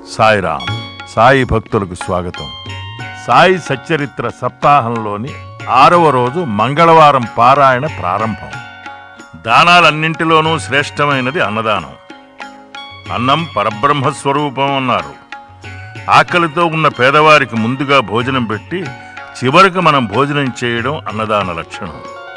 సాయిరామ్ సాయి భక్తులకు స్వాగతం సాయి సచ్చరిత్ర సప్తాహంలోని ఆరవ రోజు మంగళవారం పారాయణ ప్రారంభం దానాలన్నింటిలోనూ శ్రేష్టమైనది అన్నదానం అన్నం పరబ్రహ్మ స్వరూపం అన్నారు ఆకలితో ఉన్న పేదవారికి ముందుగా భోజనం పెట్టి చివరికి మనం భోజనం చేయడం అన్నదాన లక్షణం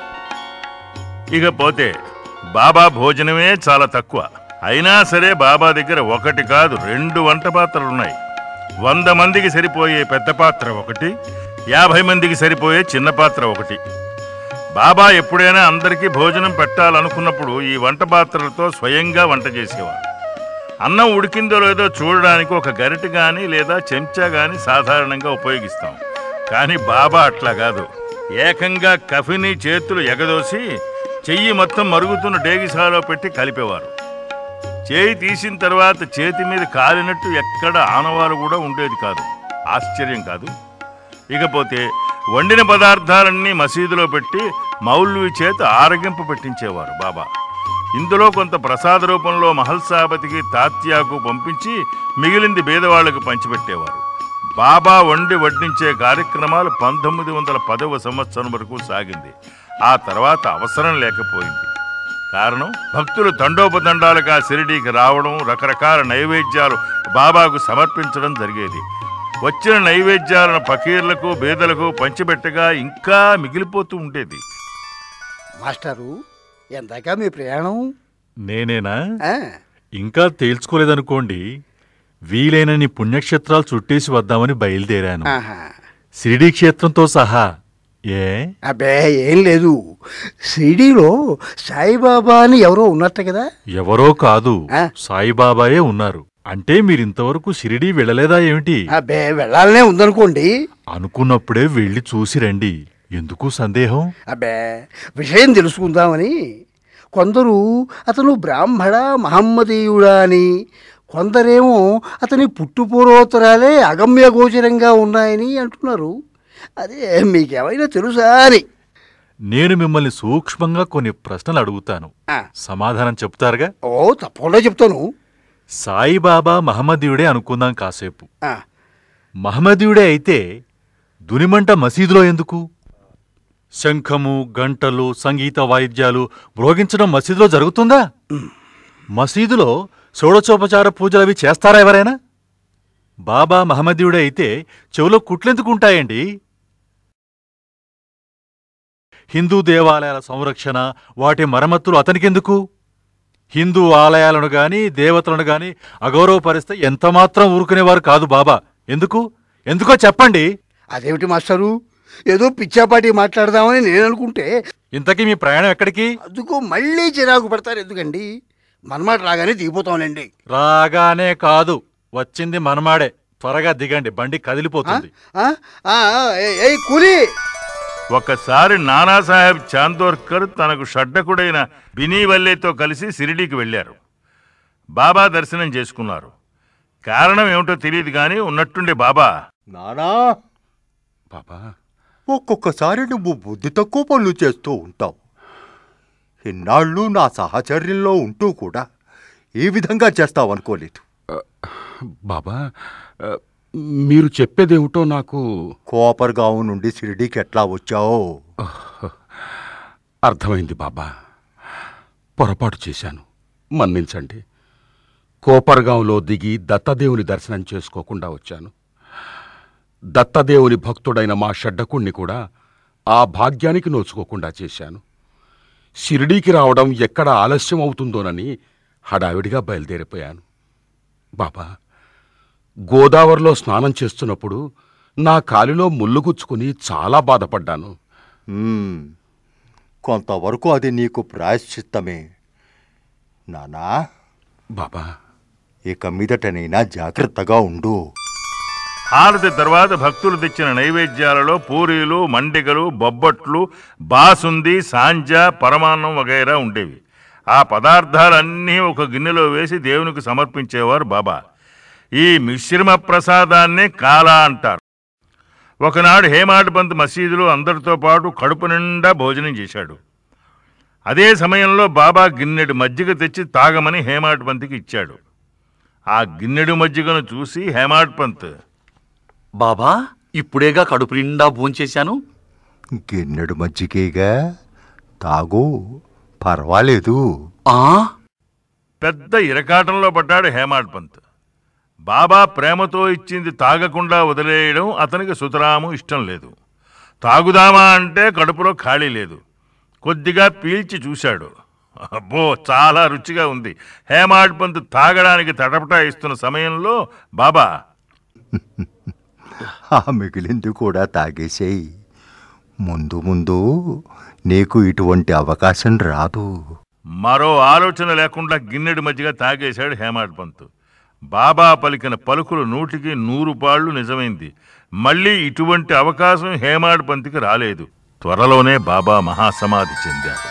ఇకపోతే బాబా భోజనమే చాలా తక్కువ అయినా సరే బాబా దగ్గర ఒకటి కాదు రెండు వంట పాత్రలు ఉన్నాయి వంద మందికి సరిపోయే పెద్ద పాత్ర ఒకటి యాభై మందికి సరిపోయే చిన్న పాత్ర ఒకటి బాబా ఎప్పుడైనా అందరికీ భోజనం పెట్టాలనుకున్నప్పుడు ఈ వంట పాత్రలతో స్వయంగా వంట చేసేవారు అన్నం ఉడికిందో లేదో చూడడానికి ఒక గరిటె కానీ లేదా చెంచా కానీ సాధారణంగా ఉపయోగిస్తాం కానీ బాబా అట్లా కాదు ఏకంగా కఫిని చేతులు ఎగదోసి చెయ్యి మొత్తం మరుగుతున్న డేగిసాలో పెట్టి కలిపేవారు చేయి తీసిన తర్వాత చేతి మీద కాలినట్టు ఎక్కడ ఆనవాలు కూడా ఉండేది కాదు ఆశ్చర్యం కాదు ఇకపోతే వండిన పదార్థాలన్నీ మసీదులో పెట్టి మౌల్వి చేత ఆరగింపు పెట్టించేవారు బాబా ఇందులో కొంత ప్రసాద రూపంలో మహల్సాపతికి తాత్యాకు పంపించి మిగిలింది బీదవాళ్లకు పంచిపెట్టేవారు బాబా వండి వడ్డించే కార్యక్రమాలు పంతొమ్మిది వందల పదవ సంవత్సరం వరకు సాగింది ఆ తర్వాత అవసరం లేకపోయింది కారణం భక్తులు తండోపతండాలుగా షిరిడీకి రావడం రకరకాల నైవేద్యాలు బాబాకు సమర్పించడం జరిగేది వచ్చిన నైవేద్యాలను ఫకీర్లకు బీదలకు పంచిపెట్టగా ఇంకా మిగిలిపోతూ ఉండేది మాస్టారు ఎందాక మీ ప్రయాణం నేనేనా ఆ, ఇంకా తేల్చుకోలేదనుకోండి వీలైనన్ని పుణ్యక్షేత్రాలు చుట్టేసి వద్దామని బయలుదేరాను ఆహా. షిరిడీ క్షేత్రంతో సహా ఏ అబ్బే ఏం లేదు షిరిడీలో సాయిబాబా అని ఎవరో ఉన్నట్ట కదా ఎవరో కాదు ఆ? సాయిబాబాయే ఉన్నారు అంటే మీరింతవరకు షిరిడీ వెళ్ళలేదా ఏమిటి అబ్బే వెళ్ళాలనే ఉందనుకోండి అనుకున్నప్పుడే వెళ్ళి చూసి రండి ఎందుకు సందేహం అబ్బే విషయం తెలుసుకుందామని కొందరు అతను బ్రాహ్మణ మహమ్మదీయుడా అని కొందరేమో అతని పుట్టుపూర్వోత్తరాలే అగమ్య గోచరంగా ఉన్నాయని అంటున్నారు అదే మీకేమైనా తెలుసా అని నేను మిమ్మల్ని సూక్ష్మంగా కొన్ని ప్రశ్నలు అడుగుతాను ఆ, సమాధానం చెప్తారుగా ఓ తప్పకుండా చెప్తాను సాయిబాబా మహమ్మదీయుడే అనుకుందాం కాసేపు ఆ, మహమ్మదీయుడే అయితే దునిమంట మసీదులో ఎందుకు శంఖము గంటలు సంగీత వాయిద్యాలు మ్రోగించడం మసీదులో జరుగుతుందా మసీదులో షోడచోపచార పూజలు అవి చేస్తారా ఎవరైనా బాబా మహమ్మదీయుడే అయితే చెవులో కుట్లెందుకు ఉంటాయండి హిందూ దేవాలయాల సంరక్షణ వాటి మరమ్మతులు అతనికెందుకు హిందూ ఆలయాలను గాని దేవతలను గాని అగౌరవపరిస్తే ఎంతమాత్రం ఊరుకునేవారు కాదు బాబా ఎందుకు ఎందుకో చెప్పండి అదేమిటి మాస్టరు ఏదో పిచ్చాపాటి మాట్లాడదామని నేను అనుకుంటే ఇంతకీ మీ ప్రయాణం ఎక్కడికి అందుకు మళ్ళీ చిరాకు పడతారు ఎందుకండి మనమాట రాగానే దిగిపోతాంలేండి రాగానే కాదు వచ్చింది మనమాడే త్వరగా దిగండి బండి కదిలిపోతుంది ఆ? ఆ, ఆ, ఏ- ఏయ్ కూలి ఒకసారి నానాసాహెబ్ చాందోర్కర్ తనకు షడ్డకుడైన బినీవల్లేతో కలిసి షిరిడీకి వెళ్ళారు బాబా దర్శనం చేసుకున్నారు కారణం ఏమిటో తెలియదు కానీ ఉన్నట్టుండి బాబా నానా బాబా ఒక్కొక్కసారి నువ్వు బుద్ధి తక్కువ పనులు చేస్తూ ఉంటావు ఇన్నాళ్ళు నా సహచర్యంలో ఉంటూ కూడా ఈ విధంగా చేస్తావనుకోలేదు బాబా ఆ, మీరు చెప్పేదేమిటో నాకు కోపర్గావు నుండి షిరిడీకి ఎట్లా వచ్చావు అర్థమైంది బాబా పొరపాటు చేశాను మన్నించండి కోపర్గాంలో దిగి దత్తదేవుని దర్శనం చేసుకోకుండా వచ్చాను దత్తదేవుని భక్తుడైన మా షడ్డకుణ్ణి కూడా ఆ భాగ్యానికి నోచుకోకుండా చేశాను షిరిడీకి రావడం ఎక్కడ ఆలస్యం అవుతుందోనని హడావిడిగా బయలుదేరిపోయాను బాబా గోదావరిలో స్నానం చేస్తున్నప్పుడు నా కాలిలో ముళ్ళు గుచ్చుకుని చాలా బాధపడ్డాను మ్మ్. కొంతవరకు అది నీకు ప్రాయశ్చిత్తమే నానా బాబా ఇక మీదటనైనా జాగ్రత్తగా ఉండు హారతి తర్వాత భక్తులు తెచ్చిన నైవేద్యాలలో పూరీలు మండిగలు బొబ్బట్లు బాసుంది సాంజా పరమాన్నం వగైరా ఉండేవి ఆ పదార్థాలన్నీ ఒక గిన్నెలో వేసి దేవునికి సమర్పించేవారు బాబా ఈ మిశ్రమ ప్రసాదాన్నే కాలా అంటారు ఒకనాడు హేమాడ్బంద్ మసీదులో అందరితో పాటు కడుపు నిండా భోజనం చేశాడు అదే సమయంలో బాబా గిన్నెడు మజ్జిగ తెచ్చి తాగమని హేమాడ్బంతికి ఇచ్చాడు ఆ గిన్నెడు మజ్జిగను చూసి హేమాడ్ పంత్ బాబా ఇప్పుడేగా కడుపు నిండా భోంచేశాను గిన్నెడు మజ్జిగేగా తాగు పర్వాలేదు ఆ పెద్ద ఇరకాటంలో పడ్డాడు హేమాడ్ పంత్ బాబా ప్రేమతో ఇచ్చింది తాగకుండా వదిలేయడం అతనికి సుతరాము ఇష్టం లేదు తాగుదామా అంటే కడుపులో ఖాళీ లేదు కొద్దిగా పీల్చి చూశాడు అబ్బో చాలా రుచిగా ఉంది హేమాడ్ పంత్ తాగడానికి తటపటాయిస్తున్న సమయంలో బాబా ఆ మిగిలింది కూడా తాగేసేయి ముందు ముందు నీకు ఇటువంటి అవకాశం రాదు మరో ఆలోచన లేకుండా గిన్నెడు మధ్యగా తాగేశాడు హేమాడ్ పంత్ బాబా పలికిన పలుకులు నూటికి నూరు పాళ్ళు నిజమైంది మళ్ళీ ఇటువంటి అవకాశం హేమాడ్ పంత్కి రాలేదు త్వరలోనే బాబా మహాసమాధి చెందారు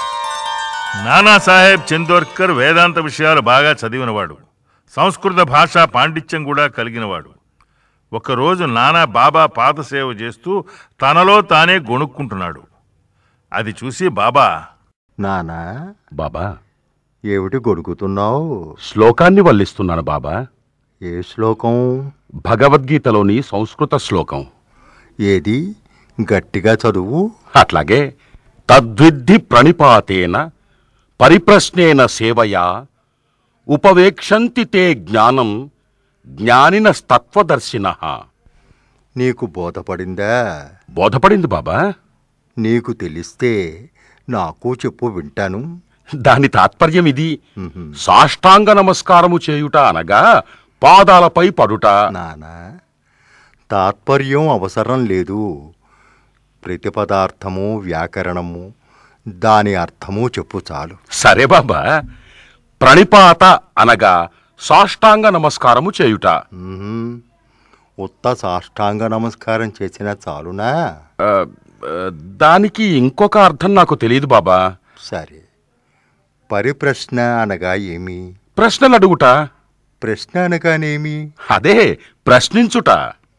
నానాసాహెబ్ చందోర్కర్ వేదాంత విషయాలు బాగా చదివినవాడు సంస్కృత భాషా పాండిత్యం కూడా కలిగినవాడు ఒకరోజు నానా బాబా పాదసేవ చేస్తూ తనలో తానే గొణుక్కుంటున్నాడు అది చూసి బాబా నానా బాబా ఏమిటి గొడుగుతున్నావు శ్లోకాన్ని వల్లిస్తున్నాను బాబా ఏ శ్లోకం భగవద్గీతలోని సంస్కృత శ్లోకం ఏది గట్టిగా చదువు అట్లాగే తద్విద్ధి ప్రణిపాతేన పరిప్రశ్నేన సేవయా ఉపవేక్షంతి తే జ్ఞానం జ్ఞానినస్తత్వదర్శిన నీకు బోధపడిందా బోధపడింది బాబా నీకు తెలిస్తే నాకు చెప్పు వింటాను దాని తాత్పర్యం ఇది సాష్టాంగ నమస్కారము చేయుట అనగా పాదాలపై పడుట నానా తాత్పర్యం అవసరం లేదు ప్రతిపదార్థము వ్యాకరణము దాని అర్థము చెప్పు చాలు సరే బాబా ప్రణిపాత అనగా సాష్టాంగ నమస్కారము చేయుట మ్మ్. ఉత్త సాష్టాంగ నమస్కారం చేసిన చాలునా ఆ, ఆ, దానికి ఇంకొక అర్థం నాకు తెలియదు బాబా సరే పరిప్రశ్న అనగా ఏమి ప్రశ్నలు అడుగుట ప్రశ్న అనగానేమి అదే ప్రశ్నించుట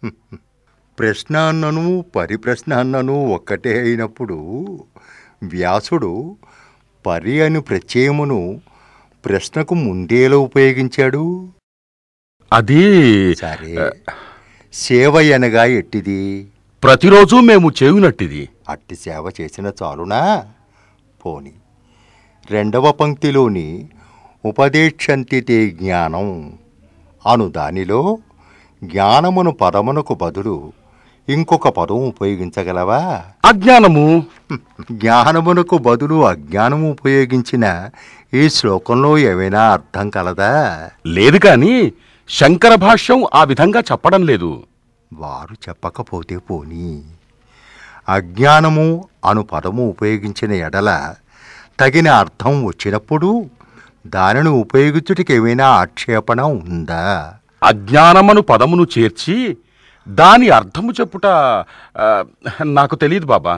ప్రశ్న అన్నను పరిప్రశ్న అన్నను ఒక్కటే అయినప్పుడు వ్యాసుడు పరి అని ప్రత్యయమును ప్రశ్నకు ముందేలో ఉపయోగించాడు అది సరే సేవ అనగా ఎట్టిది ప్రతిరోజు మేము చేయునట్టిది అట్టి సేవ చేసిన చాలునా పోని రెండవ పంక్తిలోని ఉపదేశంతి తే జ్ఞానం అను దానిలో జ్ఞానమును పదమునకు బదులు ఇంకొక పదం ఉపయోగించగలవా అజ్ఞానము జ్ఞానమునకు బదులు అజ్ఞానము ఉపయోగించిన ఈ శ్లోకంలో ఏమైనా అర్థం కలదా లేదు కాని శంకర భాష్యం ఆ విధంగా చెప్పడం లేదు వారు చెప్పకపోతే పోని అజ్ఞానము అను పదము ఉపయోగించిన ఎడల తగిన అర్థం వచ్చినప్పుడు దానిని ఉపయోగించుటకి ఏమైనా ఆక్షేపణ ఉందా అజ్ఞానమను పదమును చేర్చి దాని అర్థము చెప్పుట ఆ, నాకు తెలియదు బాబా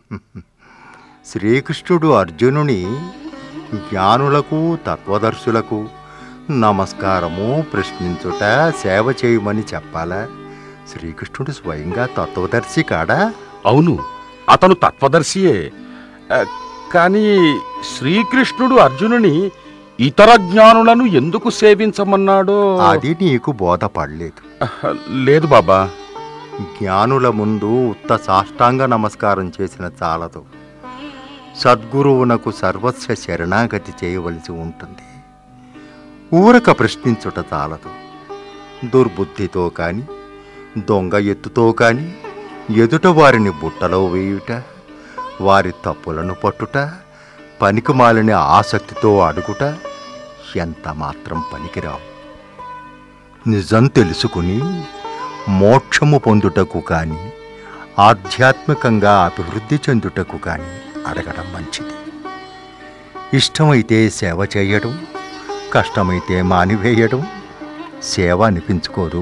శ్రీకృష్ణుడు అర్జునుని జ్ఞానులకు తత్వదర్శులకు నమస్కారము ప్రశ్నించుట సేవ చేయమని చెప్పాలా శ్రీకృష్ణుడు స్వయంగా తత్వదర్శి కాడా అవును అతను తత్వదర్శియే ఆ, కానీ శ్రీకృష్ణుడు అర్జునుని ఇతర జ్ఞానులను ఎందుకు సేవించమన్నాడో అది నీకు బోధపడలేదు ఆ, లేదు బాబా జ్ఞానుల ముందు ఉత్త సాష్టాంగ నమస్కారం చేసిన చాలదు సద్గురువునకు సర్వస్వ శరణాగతి చేయవలసి ఉంటుంది ఊరక ప్రశ్నించుట చాలదు దుర్బుద్ధితో కాని దొంగ ఎత్తుతో కాని ఎదుట వారిని బుట్టలో వేయుట వారి తప్పులను పట్టుట పనికిమాలిన ఆసక్తితో అడుగుట ఎంత మాత్రం పనికిరావు నిజం తెలుసుకుని మోక్షము పొందుటకు కాని ఆధ్యాత్మికంగా అభివృద్ధి చెందుటకు కాని అడగడం మంచిది ఇష్టమైతే సేవ చేయడం కష్టమైతే మానివేయడం సేవ అనిపించుకోదు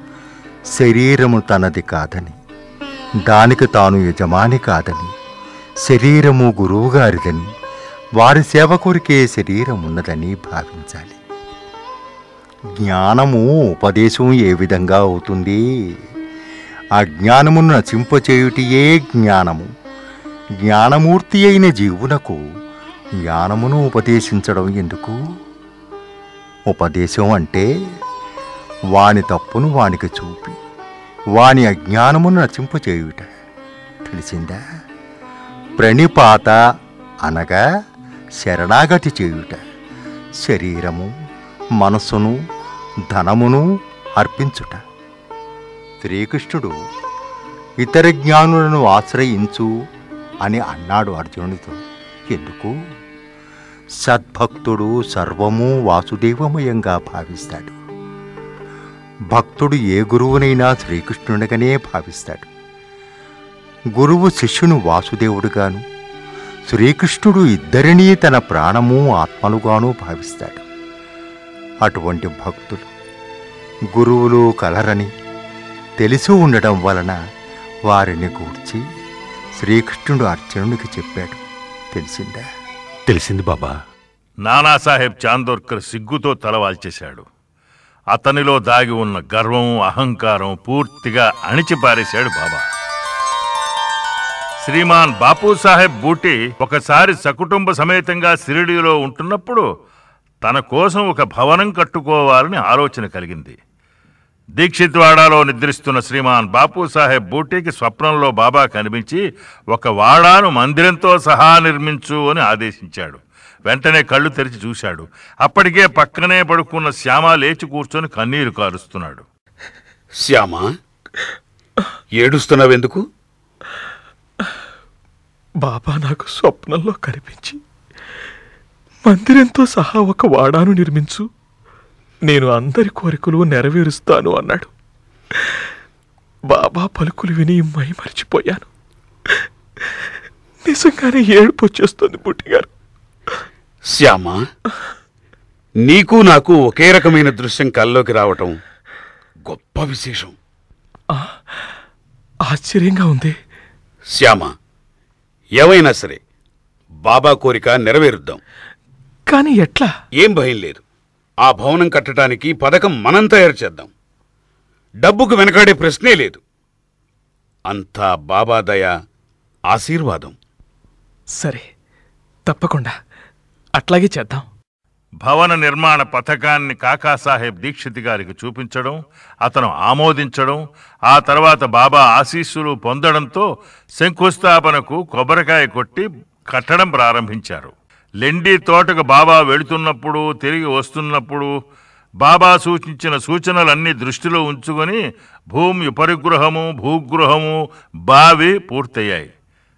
శరీరము తనది కాదని దానికి తాను యజమాని కాదని శరీరము గురువుగారిదని వారి సేవ కొరికే శరీరం ఉన్నదని భావించాలి జ్ఞానము ఉపదేశం ఏ విధంగా అవుతుంది అజ్ఞానమును నశింపచేయుటియే జ్ఞానము జ్ఞానమూర్తి అయిన జీవునకు జ్ఞానమును ఉపదేశించడం ఎందుకు ఉపదేశం అంటే వాని తప్పును వానికి చూపి వాని అజ్ఞానమును నచింపు చేయుట తెలిసిందా ప్రణిపాత అనగా శరణాగతి చేయుట శరీరము మనస్సును ధనమును అర్పించుట శ్రీకృష్ణుడు ఇతర జ్ఞానులను ఆశ్రయించు అని అన్నాడు అర్జునుడితో ఎందుకు సద్భక్తుడు సర్వము వాసుదేవమయంగా భావిస్తాడు భక్తుడు ఏ గురువునైనా శ్రీకృష్ణునిగానే భావిస్తాడు గురువు శిష్యును వాసుదేవుడుగాను శ్రీకృష్ణుడు ఇద్దరినీ తన ప్రాణము ఆత్మలుగాను భావిస్తాడు అటువంటి భక్తులు గురువులు కలరని తెలిసి ఉండడం వలన వారిని గూర్చి శ్రీకృష్ణుడు అర్జునుడికి చెప్పాడు తెలిసిందా తెలిసింది బాబా నానాసాహెబ్ చాందోర్కర్ సిగ్గుతో తలవాల్చేశాడు అతనిలో దాగి ఉన్న గర్వం అహంకారం పూర్తిగా అణిచిపారేశాడు బాబా శ్రీమాన్ బాపు సాహెబ్ బూటి ఒకసారి సకుటుంబ సమేతంగా షిరిడీలో ఉంటున్నప్పుడు తన కోసం ఒక భవనం కట్టుకోవాలని ఆలోచన కలిగింది దీక్షిత్వాడాలో నిద్రిస్తున్న శ్రీమాన్ బాపు సాహెబ్ బూటీకి స్వప్నంలో బాబా కనిపించి ఒక వాడాను మందిరంతో సహా నిర్మించు అని ఆదేశించాడు వెంటనే కళ్ళు తెరిచి చూశాడు అప్పటికే పక్కనే పడుకున్న శ్యామ లేచి కూర్చొని కన్నీరు కారుస్తున్నాడు శ్యామ ఏడుస్తున్నావెందుకు బాబా నాకు స్వప్నంలో కనిపించి మందిరంతో సహా ఒక వాడాను నిర్మించు నేను అందరి కోరికలు నెరవేరుస్తాను అన్నాడు బాబా పలుకులు విని మై మర్చిపోయాను నిజంగానే ఏడుపు వచ్చేస్తుంది బుట్టిగారు శ్యామ నీకు నాకు ఒకే రకమైన దృశ్యం కల్లోకి రావటం గొప్ప విశేషం ఆశ్చర్యంగా ఉంది శ్యామ ఏమైనా సరే బాబా కోరిక నెరవేరుద్దాం కానీ ఎట్లా ఏం భయం లేదు ఆ భవనం కట్టడానికి పథకం మనం తయారు చేద్దాం డబ్బుకు వెనకాడే ప్రశ్నే లేదు అంతా బాబా దయ ఆశీర్వాదం సరే తప్పకుండా అట్లాగే చేద్దాం భవన నిర్మాణ పథకాన్ని కాకాసాహెబ్ దీక్షిత్ గారికి చూపించడం అతను ఆమోదించడం ఆ తర్వాత బాబా ఆశీస్సులు పొందడంతో శంకుస్థాపనకు కొబ్బరికాయ కొట్టి కట్టడం ప్రారంభించారు లెండి తోటకు బాబా వెళుతున్నప్పుడు తిరిగి వస్తున్నప్పుడు బాబా సూచించిన సూచనలన్నీ దృష్టిలో ఉంచుకొని భూమి ఉపరిగృహము భూగృహము బావి పూర్తయ్యాయి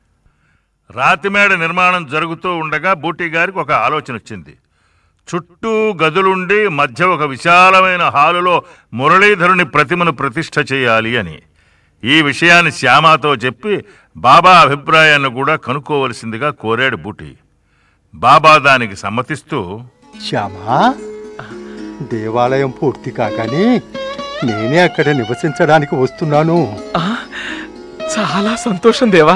రాతిమేడ నిర్మాణం జరుగుతూ ఉండగా బూటీ గారికి ఒక ఆలోచన వచ్చింది చుట్టూ గదులుండి మధ్య ఒక విశాలమైన హాలులో మురళీధరుని ప్రతిమను ప్రతిష్ఠ చేయాలి అని ఈ విషయాన్ని శ్యామాతో చెప్పి బాబా అభిప్రాయాన్ని కూడా కనుక్కోవలసిందిగా కోరాడు బూటి బాబా దానికి సమ్మతిస్తూ శ్యామా దేవాలయం పూర్తి కాగానే నేనే అక్కడ నివసించడానికి వస్తున్నాను ఆ, చాలా సంతోషం దేవా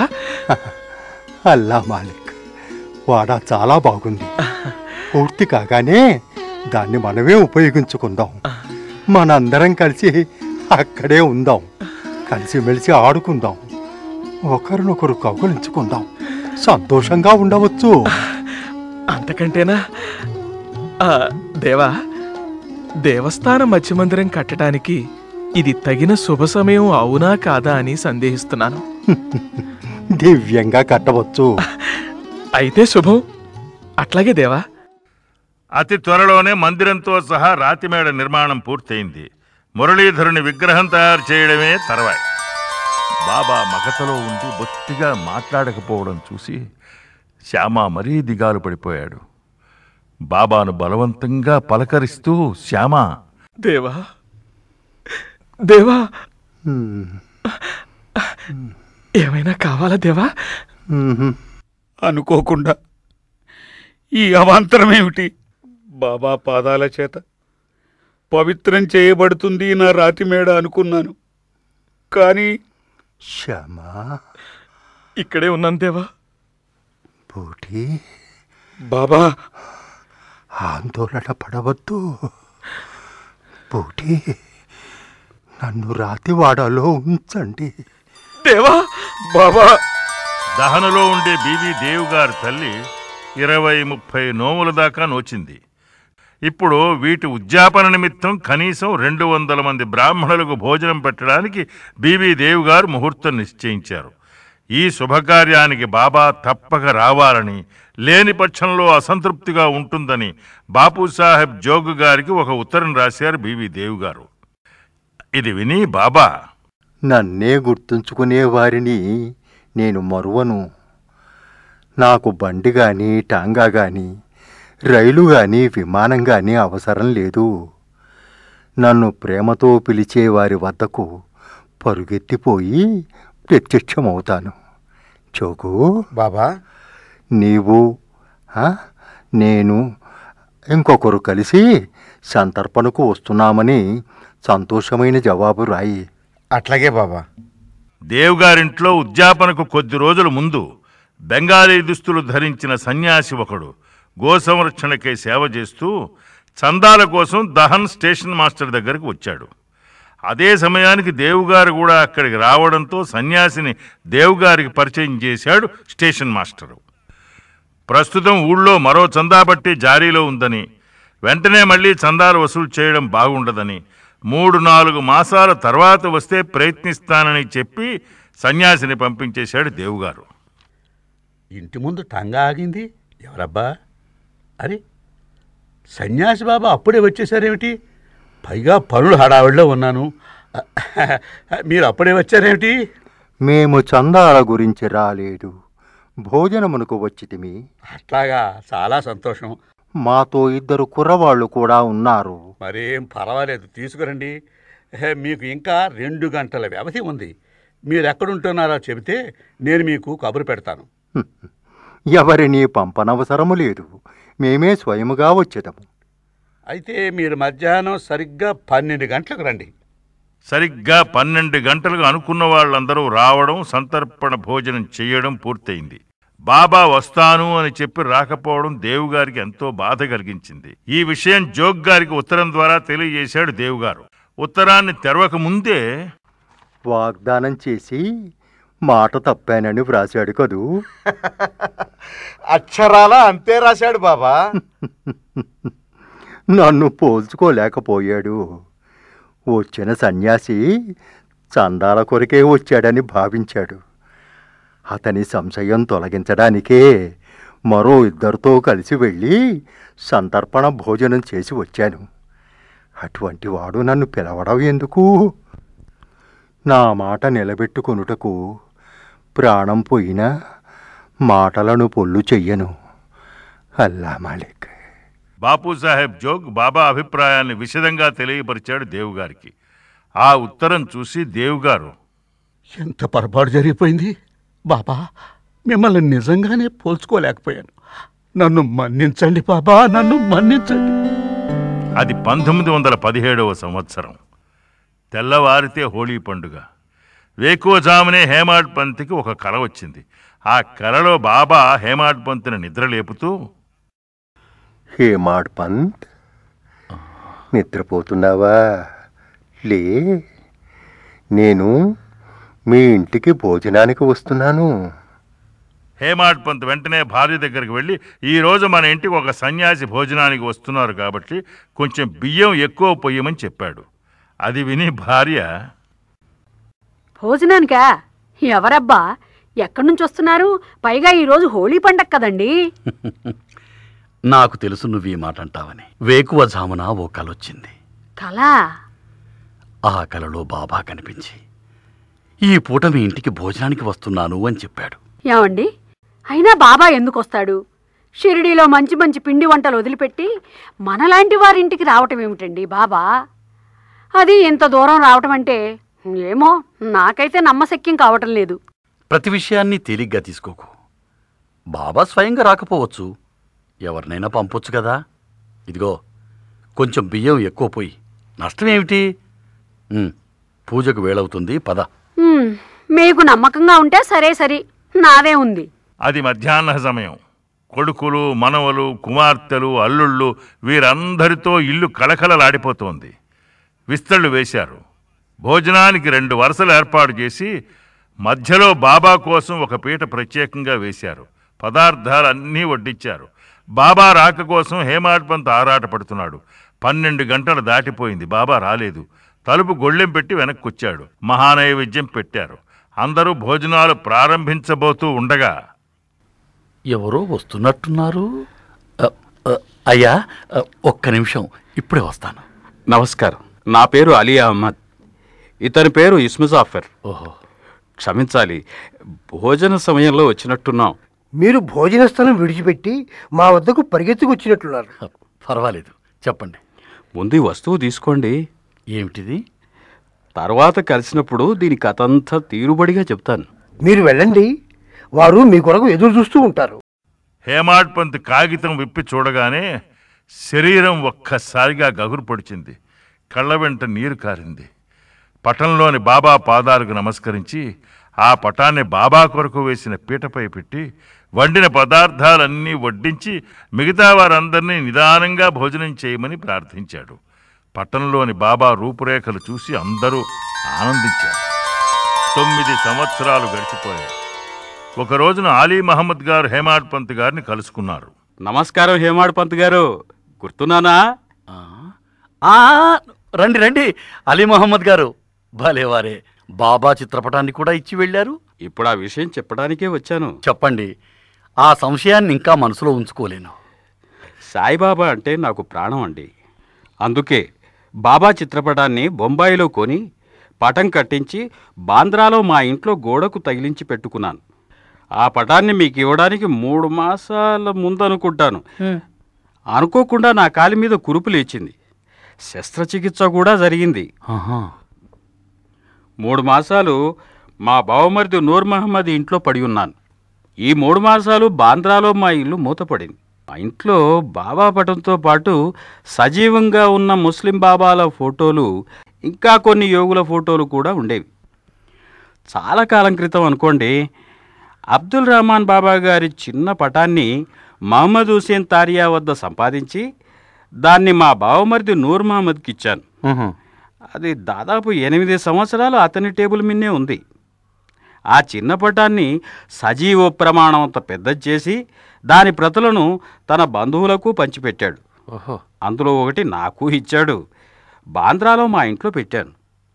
అల్లా మాలిక్ వాడ చాలా బాగుంది పూర్తి కాగానే దాన్ని మనమే ఉపయోగించుకుందాం మనందరం కలిసి అక్కడే ఉందాం కలిసిమెలిసి ఆడుకుందాం ఒకరినొకరు కౌగులించుకుందాం సంతోషంగా ఉండవచ్చు అంతకంటేనా ఆ, దేవా దేవస్థాన మధ్య మందిరం కట్టడానికి ఇది తగిన శుభ సమయం అవునా కాదా అని సందేహిస్తున్నాను దివ్యంగా కట్టవచ్చు అయితే శుభం అట్లాగే దేవా అతి త్వరలోనే మందిరంతో సహా రాతిమేడ నిర్మాణం పూర్తయింది మురళీధరుని విగ్రహం తయారు చేయడమే తర్వాయి బాబా మగతలో ఉండి బొత్తిగా మాట్లాడకపోవడం చూసి శ్యామ మరీ దిగాలు పడిపోయాడు బాబాను బలవంతంగా పలకరిస్తూ శ్యామ దేవా దేవా హ్మ్. ఏమైనా కావాలా దేవా మ్మ్. అనుకోకుండా ఈ అవాంతరమేమిటి బాబా పాదాల చేత పవిత్రం చేయబడుతుంది నా రాతి మేడ అనుకున్నాను కానీ శ్యామా ఇక్కడే ఉన్నాను దేవా పోటీ బాబా ఆందోళన పడవద్దు పోటీ నన్ను రాతివాడలో ఉంచండి దేవా బాబా దహనలో ఉండే బీబీ దేవ్ గారి తల్లి ఇరవై ముప్పై నోముల దాకా నోచింది ఇప్పుడు వీటి ఉద్యాపన నిమిత్తం కనీసం రెండు వందల మంది బ్రాహ్మణులకు భోజనం పెట్టడానికి బీబీ దేవ్ గారు ముహూర్తం నిశ్చయించారు ఈ శుభకార్యానికి బాబా తప్పక రావాలని లేని పక్షంలో అసంతృప్తిగా ఉంటుందని బాపూసాహెబ్ జోగు గారికి ఒక ఉత్తరం రాశారు బీవీ దేవ్ గారు ఇది విని బాబా నన్నే గుర్తుంచుకునే వారిని నేను మరువను నాకు బండి గాని టాంగా గాని రైలు గాని విమానం గాని అవసరం లేదు నన్ను ప్రేమతో పిలిచే వారి వద్దకు పరుగెత్తిపోయి ప్రత్యక్షమవుతాను చోకు బాబా నీవు ఆ, నేను ఇంకొకరు కలిసి సంతర్పణకు వస్తున్నామని సంతోషమైన జవాబు రాయి అట్లాగే బాబా దేవ్ గారింట్లో ఉద్యాపనకు కొద్ది రోజుల ముందు బెంగాలీ దుస్తులు ధరించిన సన్యాసి ఒకడు గోసంరక్షణకై సేవ చేస్తూ చందాల కోసం దహన్ స్టేషన్ మాస్టర్ దగ్గరకు వచ్చాడు అదే సమయానికి దేవుగారు కూడా అక్కడికి రావడంతో సన్యాసిని దేవుగారికి పరిచయం చేశాడు స్టేషన్ మాస్టరు ప్రస్తుతం ఊళ్ళో మరో చందా బట్టి జారీలో ఉందని వెంటనే మళ్ళీ చందాలు వసూలు చేయడం బాగుండదని మూడు నాలుగు మాసాల తర్వాత వస్తే ప్రయత్నిస్తానని చెప్పి సన్యాసిని పంపించేశాడు దేవుగారు ఇంటి ముందు టంగా ఆగింది ఎవరబ్బా అరే సన్యాసి బాబా అప్పుడే వచ్చేసారేమిటి పైగా పనులు హడావిడిలో ఉన్నాను మీరు అప్పుడే వచ్చారేమిటి మేము చందాల గురించి రాలేదు భోజనమునకు వచ్చితిమి అట్లాగా చాలా సంతోషం మాతో ఇద్దరు కుర్రవాళ్ళు కూడా ఉన్నారు మరేం పర్వాలేదు తీసుకురండి హే, మీకు ఇంకా రెండు గంటల వ్యవధి ఉంది మీరు ఎక్కడుంటున్నారో చెబితే నేను మీకు కబురు పెడతాను ఎవరిని పంపనవసరము లేదు మేమే స్వయముగా వచ్చేదము అయితే మీరు మధ్యాహ్నం సరిగ్గా పన్నెండు గంటలకు రండి సరిగ్గా పన్నెండు గంటలకు అనుకున్న వాళ్ళందరూ రావడం సంతర్పణ భోజనం చేయడం పూర్తయింది బాబా వస్తాను అని చెప్పి రాకపోవడం దేవుగారికి ఎంతో బాధ కలిగించింది ఈ విషయం జోగ్ గారికి ఉత్తరం ద్వారా తెలియజేశాడు దేవుగారు ఉత్తరాన్ని తెరవక ముందే వాగ్దానం చేసి మాట తప్పానని వ్రాశాడు కదూ అక్షరాల అంతే రాశాడు బాబా నన్ను పోల్చుకోలేకపోయాడు వచ్చిన సన్యాసి చందాల కొరకే వచ్చాడని భావించాడు అతని సంశయం తొలగించడానికే మరో ఇద్దరితో కలిసి వెళ్ళి సంతర్పణ భోజనం చేసి వచ్చాను అటువంటి వాడు నన్ను పిలవడం ఎందుకు నా మాట నిలబెట్టుకొనుటకు ప్రాణం పోయినా మాటలను పొల్లు చెయ్యను అల్లా మాలిక్ బాపూసాహెబ్ జోగ్ బాబా అభిప్రాయాన్ని విశదంగా తెలియపరిచాడు దేవుగారికి ఆ ఉత్తరం చూసి దేవుగారు ఎంత పొరపాటు జరిగిపోయింది బాబా మిమ్మల్ని నిజంగానే పోల్చుకోలేకపోయాను నన్ను మన్నించండి బాబా నన్ను మన్నించండి అది పంతొమ్మిది వందల పదిహేడవ సంవత్సరం తెల్లవారితే హోళీ పండుగ వేకువజామునే హేమాడ్ పంత్కి ఒక కల వచ్చింది ఆ కలలో బాబా హేమాడ్ పంత్ని నిద్రలేపుతూ హేమాడ్ పంత్ నిద్రపోతున్నావా లే నేను మీ ఇంటికి భోజనానికి వస్తున్నాను హేమాడ్ పంత్ వెంటనే భార్య దగ్గరికి వెళ్ళి ఈ రోజు మన ఇంటికి ఒక సన్యాసి భోజనానికి వస్తున్నారు కాబట్టి కొంచెం బియ్యం ఎక్కువ పొయ్యమని చెప్పాడు అది విని భార్య భోజనానికా ఎవరబ్బా ఎక్కడి నుంచి వస్తున్నారు పైగా ఈరోజు హోళీ పండగ కదండి నాకు తెలుసు నువ్వు ఈ మాట అంటావని వేకువ జామున ఓ కలొచ్చింది కళా ఆ కలలో బాబా కనిపించి ఈ పూట మీ ఇంటికి భోజనానికి వస్తున్నాను అని చెప్పాడు ఏమండి అయినా బాబా ఎందుకు వస్తాడు షిరిడీలో మంచి మంచి పిండి వంటలు వదిలిపెట్టి మనలాంటి వారింటికి రావటం ఏమిటండి బాబా అది ఇంత దూరం రావటం అంటే ఏమో నాకైతే నమ్మశక్యం కావటం లేదు ప్రతి విషయాన్ని తేలిగ్గా తీసుకోకు బాబా స్వయంగా రాకపోవచ్చు ఎవరినైనా పంపొచ్చు కదా ఇదిగో కొంచెం బియ్యం ఎక్కువ పోయి నష్టమేమిటి ఉమ్, పూజకు వేళవుతుంది పద హ్మ్, మీకు నమ్మకంగా ఉంటే సరే సరి నాదే ఉంది అది మధ్యాహ్న సమయం కొడుకులు మనవలు కుమార్తెలు అల్లుళ్ళు వీరందరితో ఇల్లు కళకళలాడిపోతోంది విస్తళ్ళు వేశారు భోజనానికి రెండు వరుసలు ఏర్పాటు చేసి మధ్యలో బాబా కోసం ఒక పీట ప్రత్యేకంగా వేశారు పదార్థాలన్నీ వడ్డించారు బాబా రాక కోసం హేమాడ్ పంత్ ఆరాటపడుతున్నాడు పన్నెండు గంటలు దాటిపోయింది బాబా రాలేదు తలుపు గొళ్ళెం పెట్టి వెనక్కొచ్చాడు మహానైవేద్యం పెట్టారు అందరూ భోజనాలు ప్రారంభించబోతూ ఉండగా ఎవరో వస్తున్నట్టున్నారు అ, అ, అయ్యా అ, ఒక్క నిమిషం ఇప్పుడే వస్తాను నమస్కారం నా పేరు అలీ అహ్మద్ ఇతని పేరు ఇస్ముజాఫర్ ఓహో క్షమించాలి భోజన సమయంలో వచ్చినట్టున్నాం మీరు భోజన స్థలం విడిచిపెట్టి మా వద్దకు పరిగెత్తుకొచ్చినట్లున్నారు పర్వాలేదు చెప్పండి ముందు ఈ వస్తువు తీసుకోండి ఏమిటిది తర్వాత కలిసినప్పుడు దీని కథంతా తీరుబడిగా చెప్తాను మీరు వెళ్ళండి వారు మీ కొరకు ఎదురు చూస్తూ ఉంటారు హేమాడ్ పంత్ కాగితం విప్పి చూడగానే శరీరం ఒక్కసారిగా గగురు పొడిచింది కళ్ళ వెంట నీరు కారింది పటంలోని బాబా పాదాలకు నమస్కరించి ఆ పటాన్ని బాబా కొరకు వేసిన పీటపై పెట్టి వండిన పదార్థాలన్నీ వడ్డించి మిగతా వారందరినీ నిదానంగా భోజనం చేయమని ప్రార్థించాడు పట్టణంలోని బాబా రూపురేఖలు చూసి అందరూ ఆనందించారు తొమ్మిది సంవత్సరాలు గడిచిపోయాయి ఒక రోజున ఆలీ మహమ్మద్ గారు హేమాడ్ పంత్ గారిని కలుసుకున్నారు నమస్కారం హేమాడ్ పంత్ గారు గుర్తున్నానా ఆ, ఆ, రండి రండి అలీ మహమ్మద్ గారు భలేవారే బాబా చిత్రపటాన్ని కూడా ఇచ్చి వెళ్ళారు ఇప్పుడు ఆ విషయం చెప్పడానికే వచ్చాను చెప్పండి ఆ సంశయాన్ని ఇంకా మనసులో ఉంచుకోలేను సాయిబాబా అంటే నాకు ప్రాణం అండి అందుకే బాబా చిత్రపటాన్ని బొంబాయిలో కొని పటం కట్టించి బాంద్రాలో మా ఇంట్లో గోడకు తగిలించి పెట్టుకున్నాను ఆ పటాన్ని మీకు ఇవ్వడానికి మూడు మాసాల ముందు అనుకుంటాను అనుకోకుండా నా కాలి మీద కురుపు లేచింది శస్త్రచికిత్స కూడా జరిగింది ఆహా. మూడు మాసాలు మా బావమరిది నూర్ మహమ్మద్ ఇంట్లో పడి ఉన్నాను ఈ మూడు మాసాలు బాంద్రాలో మా ఇల్లు మూతపడింది మా ఇంట్లో బాబా పటంతో పాటు సజీవంగా ఉన్న ముస్లిం బాబాల ఫోటోలు ఇంకా కొన్ని యోగుల ఫోటోలు కూడా ఉండేవి చాలా కాలం క్రితం అనుకోండి అబ్దుల్ రహమాన్ బాబా గారి చిన్న పటాన్ని మహమ్మద్ హుసేన్ తారియా వద్ద సంపాదించి దాన్ని మా బావమరిది నూర్ మహమ్మద్కి ఇచ్చాను ఆహా. అది దాదాపు ఎనిమిది సంవత్సరాలు అతని టేబుల్ మీదే ఉంది ఆ చిన్న పటాన్ని సజీవ ప్రమాణంత పెద్దది చేసి దాని ప్రతులను తన బంధువులకు పంచిపెట్టాడు ఓహో అందులో ఒకటి నాకు ఇచ్చాడు బాంద్రాలో మా ఇంట్లో పెట్టాను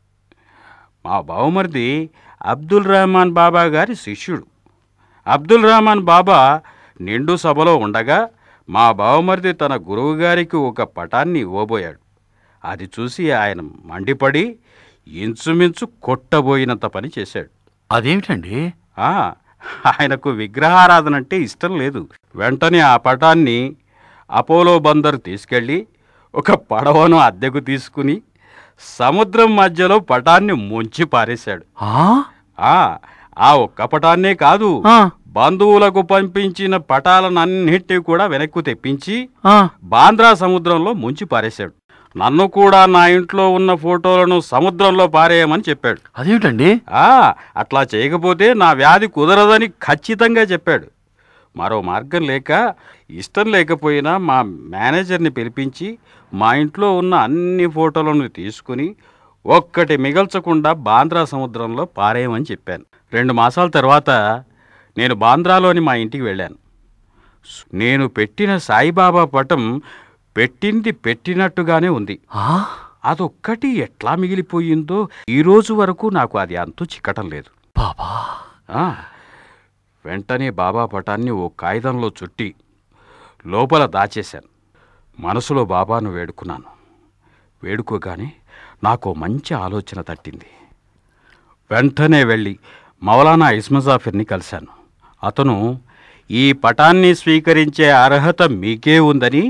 మా బావమరిది అబ్దుల్ రహమాన్ బాబా గారి శిష్యుడు అబ్దుల్ రహమాన్ బాబా నిండు సభలో ఉండగా మా బావమరిది తన గురువు గారికి ఒక పటాన్ని ఇవ్వబోయాడు అది చూసి ఆయన మండిపడి ఇంచుమించు కొట్టబోయినంత పని చేశాడు అదేమిటండి ఆ, ఆయనకు విగ్రహారాధన అంటే ఇష్టం లేదు వెంటనే ఆ పటాన్ని అపోలో బందర్ తీసుకెళ్ళి ఒక పడవను అద్దెకు తీసుకుని సముద్రం మధ్యలో పటాన్ని ముంచి పారేశాడు ఆ? ఆ ఆ ఒక్క పటాన్నే కాదు ఆ. బంధువులకు పంపించిన పటాలనన్నిటి కూడా వెనక్కు తెప్పించి ఆ. బాంద్రా సముద్రంలో ముంచి పారేశాడు నన్ను కూడా నా ఇంట్లో ఉన్న ఫోటోలను సముద్రంలో పారేయమని చెప్పాడు అదేమిటండి ఆ అట్లా చేయకపోతే నా వ్యాధి కుదరదని ఖచ్చితంగా చెప్పాడు మరో మార్గం లేక ఇష్టం లేకపోయినా మా మేనేజర్ని పిలిపించి మా ఇంట్లో ఉన్న అన్ని ఫోటోలను తీసుకుని ఒక్కటి మిగల్చకుండా బాంద్రా సముద్రంలో పారేయమని చెప్పాను రెండు మాసాల తర్వాత నేను బాంద్రాలోని మా ఇంటికి వెళ్ళాను నేను పెట్టిన సాయిబాబా పటం పెట్టింది పెట్టినట్టుగానే ఉంది ఆ? అదొక్కటి ఎట్లా మిగిలిపోయిందో ఈ రోజు వరకు నాకు అది అంతు చిక్కటం లేదు బాబా ఆ, వెంటనే బాబా పటాన్ని ఓ కాగితంలో చుట్టి లోపల దాచేశాను మనసులో బాబాను వేడుకున్నాను వేడుకోగానే నాకు మంచి ఆలోచన తట్టింది వెంటనే వెళ్ళి మౌలానా ఇస్మజాఫిర్ని కలిశాను అతను ఈ పటాన్ని స్వీకరించే అర్హత మీకే ఉందని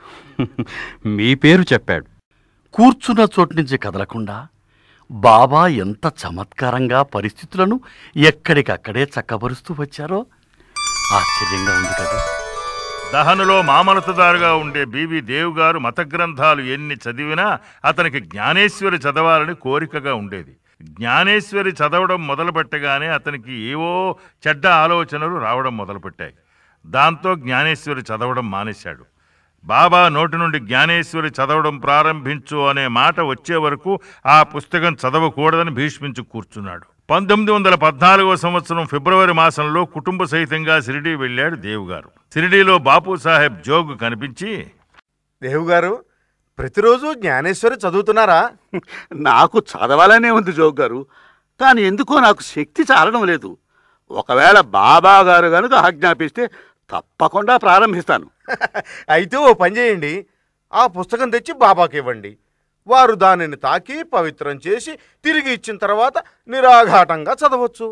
మీ పేరు చెప్పాడు కూర్చున్న చోటు నుంచి కదలకుండా బాబా ఎంత చమత్కారంగా పరిస్థితులను ఎక్కడికక్కడే చక్కబరుస్తూ వచ్చారో ఆశ్చర్యంగా ఉంది కదా దహనులో మామలతదారుగా ఉండే బీవీ దేవ్ గారు మత గ్రంథాలు ఎన్ని చదివినా అతనికి జ్ఞానేశ్వరి చదవాలని కోరికగా ఉండేది జ్ఞానేశ్వరి చదవడం మొదలుపెట్టగానే అతనికి ఏవో చెడ్డ ఆలోచనలు రావడం మొదలుపెట్టాయి దాంతో జ్ఞానేశ్వరి చదవడం మానేశాడు బాబా నోటి నుండి జ్ఞానేశ్వరి చదవడం ప్రారంభించు అనే మాట వచ్చే వరకు ఆ పుస్తకం చదవకూడదని భీష్మించి కూర్చున్నాడు పంతొమ్మిది వందల పద్నాలుగో సంవత్సరం ఫిబ్రవరి మాసంలో కుటుంబ సహితంగా షిరిడీ వెళ్ళాడు దేవుగారు షిరిడీలో బాపు సాహెబ్ జోగు కనిపించి దేవుగారు ప్రతిరోజు జ్ఞానేశ్వరి చదువుతున్నారా నాకు చదవాలనే ఉంది జోగ్ గారు కానీ ఎందుకో నాకు శక్తి చాలడం లేదు ఒకవేళ బాబా గారు కనుక ఆజ్ఞాపిస్తే తప్పకుండా ప్రారంభిస్తాను అయితే ఓ పని చేయండి ఆ పుస్తకం తెచ్చి బాబాకి ఇవ్వండి వారు దానిని తాకి పవిత్రం చేసి తిరిగి ఇచ్చిన తర్వాత నిరాఘాటంగా చదవచ్చు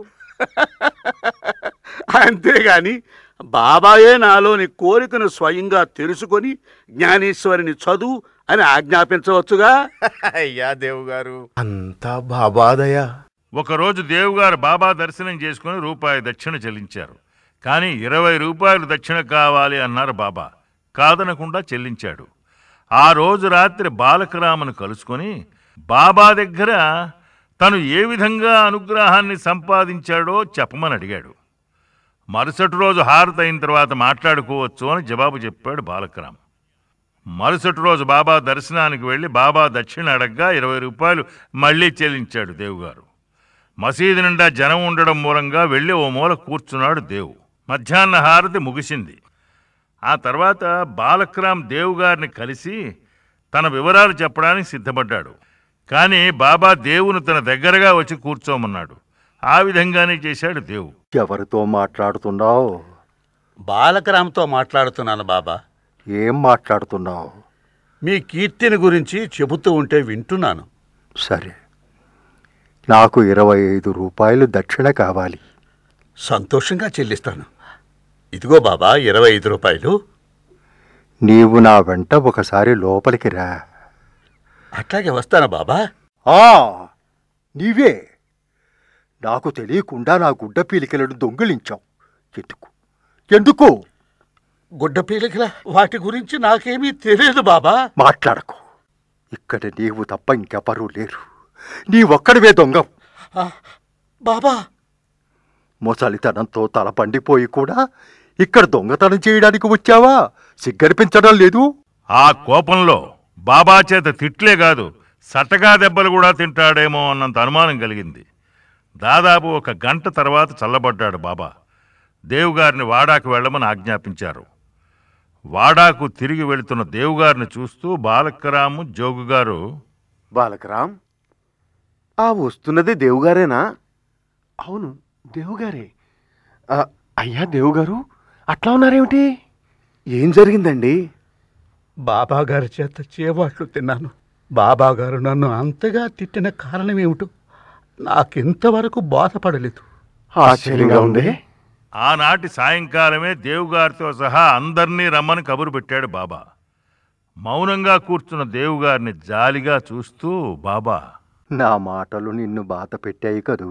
అంతేగాని బాబాయే నాలోని కోరికను స్వయంగా తెలుసుకొని జ్ఞానేశ్వరిని చదువు అని ఆజ్ఞాపించవచ్చుగా అయ్యా దేవుగారు అంతా బాబాదయా ఒకరోజు దేవుగారు బాబా దర్శనం చేసుకుని రూపాయి దక్షిణ చెల్లించారు కానీ ఇరవై రూపాయలు దక్షిణ కావాలి అన్నారు బాబా కాదనకుండా చెల్లించాడు ఆ రోజు రాత్రి బాలకరామును కలుసుకొని బాబా దగ్గర తను ఏ విధంగా అనుగ్రహాన్ని సంపాదించాడో చెప్పమని అడిగాడు మరుసటి రోజు హారతి అయిన తర్వాత మాట్లాడుకోవచ్చు అని జవాబు చెప్పాడు బాలకరామ్ మరుసటి రోజు బాబా దర్శనానికి వెళ్ళి బాబా దక్షిణ అడగ్గా ఇరవై రూపాయలు మళ్ళీ చెల్లించాడు దేవుగారు మసీదు నిండా జనం ఉండడం మూలంగా వెళ్ళి ఓ మూల కూర్చున్నాడు దేవు మధ్యాహ్న హారతి ముగిసింది ఆ తర్వాత బాలక్రామ్ దేవు గారిని కలిసి తన వివరాలు చెప్పడానికి సిద్ధపడ్డాడు కానీ బాబా దేవుని తన దగ్గరగా వచ్చి కూర్చోమన్నాడు ఆ విధంగానే చేశాడు దేవు ఎవరితో మాట్లాడుతున్నావు బాలకరామ్తో మాట్లాడుతున్నాను బాబా ఏం మాట్లాడుతున్నావు మీ కీర్తిని గురించి చెబుతూ ఉంటే వింటున్నాను సరే నాకు ఇరవై ఐదు రూపాయలు దక్షిణ కావాలి సంతోషంగా చెల్లిస్తాను ఇదిగో బాబా ఇరవై ఐదు రూపాయలు నీవు నా వెంట ఒకసారి లోపలికి రా అట్లాగే వస్తాను బాబా ఆ నీవే నాకు తెలియకుండా నా గుడ్డ పీలికలను దొంగిలించావు ఎందుకు ఎందుకు గుడ్డ పీలికల వాటి గురించి నాకేమీ తెలియదు బాబా మాట్లాడకు ఇక్కడ నీవు తప్ప ఇంకెవరూ లేరు నీ ఒక్కడివే దొంగ బాబా ముసలితనంతో తల పండిపోయి కూడా ఇక్కడ దొంగతనం చేయడానికి వచ్చావా సిగ్గనిపించడం లేదు ఆ కోపంలో బాబా చేత తిట్లే కాదు సటగా దెబ్బలు కూడా తింటాడేమో అన్నంత అనుమానం కలిగింది దాదాపు ఒక గంట తర్వాత చల్లబడ్డాడు బాబా దేవుగారిని వాడాకు వెళ్ళమని ఆజ్ఞాపించారు వాడాకు తిరిగి వెళుతున్న దేవుగారిని చూస్తూ బాలకరాము జోగుగారు బాలకరామ్ ఆ వస్తున్నది దేవుగారేనా అవును దేవుగారే ఆ, అయ్యా దేవుగారు అట్లా ఉన్నారేమిటి ఏం జరిగిందండి బాబా గారి చేత చేవాట్లు తిన్నాను బాబా గారు నన్ను అంతగా తిట్టిన కారణం ఏమిటో నాకింతవరకు బాధపడలేదు ఆశ్చర్యంగా ఉంది ఆనాటి సాయంకాలమే దేవుగారితో సహా అందర్నీ రమ్మని కబురు పెట్టాడు బాబా మౌనంగా కూర్చున్న దేవుగారిని జాలిగా చూస్తూ బాబా నా మాటలు నిన్ను బాధ పెట్టాయి కదూ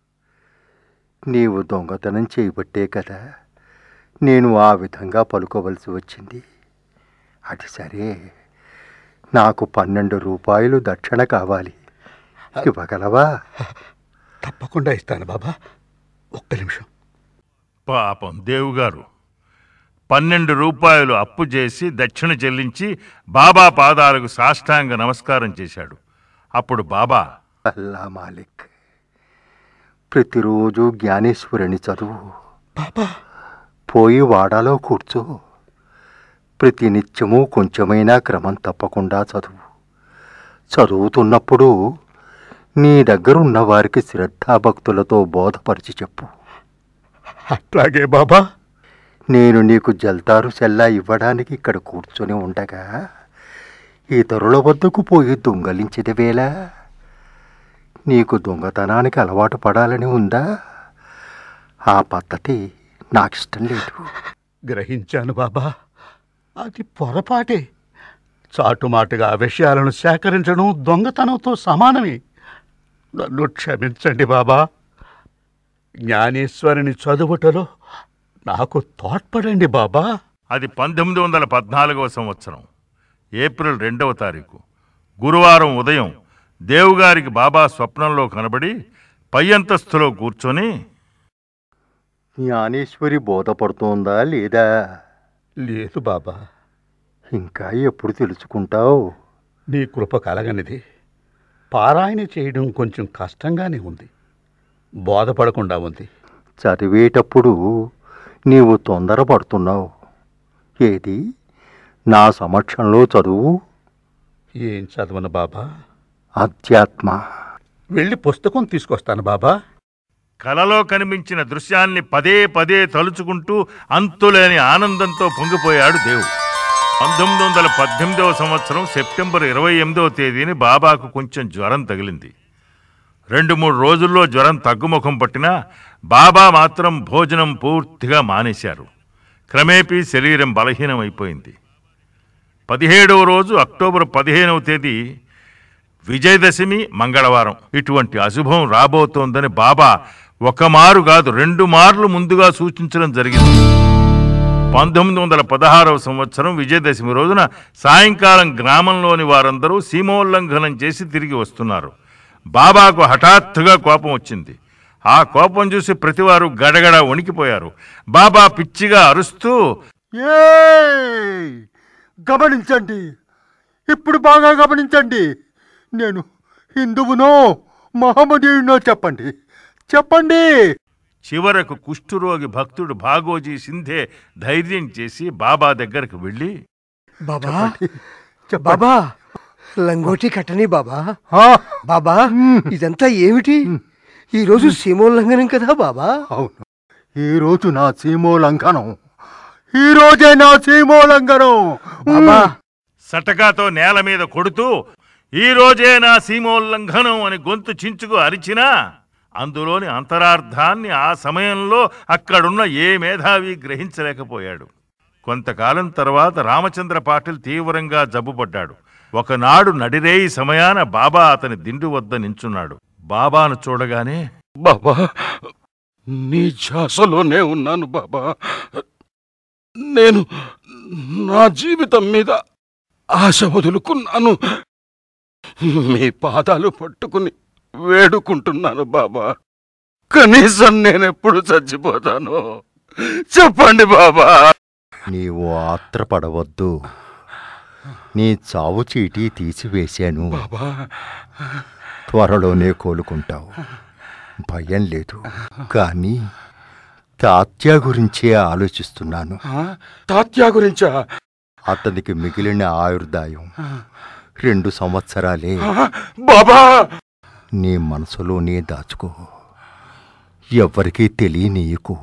నీవు దొంగతనం చేయబట్టే కదా నేను ఆ విధంగా పలుకోవలసి వచ్చింది అది సరే నాకు పన్నెండు రూపాయలు దక్షిణ కావాలి ఇవ్వగలవా తప్పకుండా ఇస్తాను బాబా ఒక్క నిమిషం పాపం దేవుగారు పన్నెండు రూపాయలు అప్పు చేసి దక్షిణ చెల్లించి బాబా పాదాలకు సాష్టాంగ నమస్కారం చేశాడు అప్పుడు బాబా అల్లా మాలిక్ ప్రతిరోజు జ్ఞానేశ్వరుని చదువు బాబా పోయి వాడాలో కూర్చో ప్రతి నిత్యము కొంచెమైనా క్రమం తప్పకుండా చదువు చదువుతున్నప్పుడు నీ దగ్గరున్న వారికి శ్రద్ధాభక్తులతో బోధపరిచి చెప్పు అట్లాగే బాబా నేను నీకు జల్తారు సెల్లా ఇవ్వడానికి ఇక్కడ కూర్చొని ఉండగా ఇతరుల వద్దకు పోయి దొంగలించదవేలా నీకు దొంగతనానికి అలవాటు పడాలని ఉందా ఆ పద్ధతి నాకిష్టం లేదు గ్రహించాను బాబా అది పొరపాటే చాటుమాటుగా విషయాలను సేకరించడం దొంగతనంతో సమానమే నన్ను క్షమించండి బాబా జ్ఞానేశ్వరిని చదువుటలో నాకు తోడ్పడండి బాబా అది పంతొమ్మిది వందల పద్నాలుగవ సంవత్సరం ఏప్రిల్ రెండవ తారీఖు గురువారం ఉదయం దేవుగారికి బాబా స్వప్నంలో కనబడి పై అంతస్తులో కూర్చొని జ్ఞానేశ్వరి బోధపడుతోందా లేదా లేదు బాబా ఇంకా ఎప్పుడు తెలుసుకుంటావు నీ కృప కలగనిది పారాయణ చేయడం కొంచెం కష్టంగానే ఉంది బోధపడకుండా ఉంది చదివేటప్పుడు నీవు తొందరపడుతున్నావు ఏది నా సమక్షంలో చదువు ఏం చదవను బాబా అధ్యాత్మ వెళ్ళి పుస్తకం తీసుకొస్తాను బాబా కలలో కనిపించిన దృశ్యాన్ని పదే పదే తలుచుకుంటూ అంతులేని ఆనందంతో పొంగిపోయాడు దేవుడు పంతొమ్మిది వందల పద్దెనిమిదవ సంవత్సరం సెప్టెంబర్ ఇరవై ఎనిమిదవ తేదీని బాబాకు కొంచెం జ్వరం తగిలింది రెండు మూడు రోజుల్లో జ్వరం తగ్గుముఖం పట్టినా బాబా మాత్రం భోజనం పూర్తిగా మానేశారు క్రమేపీ శరీరం బలహీనమైపోయింది పదిహేడవ రోజు అక్టోబర్ పదిహేనవ తేదీ విజయదశమి మంగళవారం ఇటువంటి అశుభం రాబోతోందని బాబా ఒక మారు కాదు రెండు మార్లు ముందుగా సూచించడం జరిగింది పంతొమ్మిది వందల పదహారవ సంవత్సరం విజయదశమి రోజున సాయంకాలం గ్రామంలోని వారందరూ సీమోల్లంఘనం చేసి తిరిగి వస్తున్నారు బాబాకు హఠాత్తుగా కోపం వచ్చింది ఆ కోపం చూసి ప్రతివారు గడగడ వణికిపోయారు బాబా పిచ్చిగా అరుస్తూ ఏయ్! గమనించండి ఇప్పుడు బాగా గమనించండి నేను హిందువునో మహమ్మదీయునో చెప్పండి చెప్పండి చివరకు కుష్ఠురోగి భక్తుడు భాగోజీ సింధే ధైర్యం చేసి బాబా దగ్గరకు వెళ్ళి బాబా చెప్పండి. బాబా లంగోటి కట్టని బాబా ఆ, బాబా ఇదంతా ఏమిటి ఈరోజు సీమోల్లంఘనం కదా బాబా అవును ఈరోజు నా సీమోల్లంఘనం ఈరోజే నా సీమోల్లంఘనం బాబా సటకాతో నేల మీద కొడుతూ ఈ రోజే నా సీమోల్లంఘనం అని గొంతు చించుకు అరిచినా అందులోని అంతరార్థాన్ని ఆ సమయంలో అక్కడున్న ఏ మేధావి గ్రహించలేకపోయాడు కొంతకాలం తర్వాత రామచంద్ర పాటిల్ తీవ్రంగా జబ్బుపడ్డాడు ఒకనాడు నడిరేయి సమయాన బాబా అతని దిండు వద్ద నించున్నాడు బాబాను చూడగానే బాబా నీ ధ్యాసలోనే ఉన్నాను బాబా నేను నా జీవితం మీద ఆశ వదులుకున్నాను మీ పాదాలు పట్టుకుని వేడుకుంటున్నాను బాబా కనీసం నేనెప్పుడు చచ్చిపోతాను చెప్పండి బాబా నీవు ఆత్రపడవద్దు నీ చావు చీటీ తీసివేశాను బాబా త్వరలోనే కోలుకుంటావు భయం లేదు కానీ తాత్య గురించే ఆలోచిస్తున్నాను ఆ, తాత్యా గురించా అతనికి మిగిలిన ఆయుర్దాయం రెండు సంవత్సరాలే ఆ, బాబా నీ మనసులోనే దాచుకో ఎవ్వరికీ తెలియనీయకు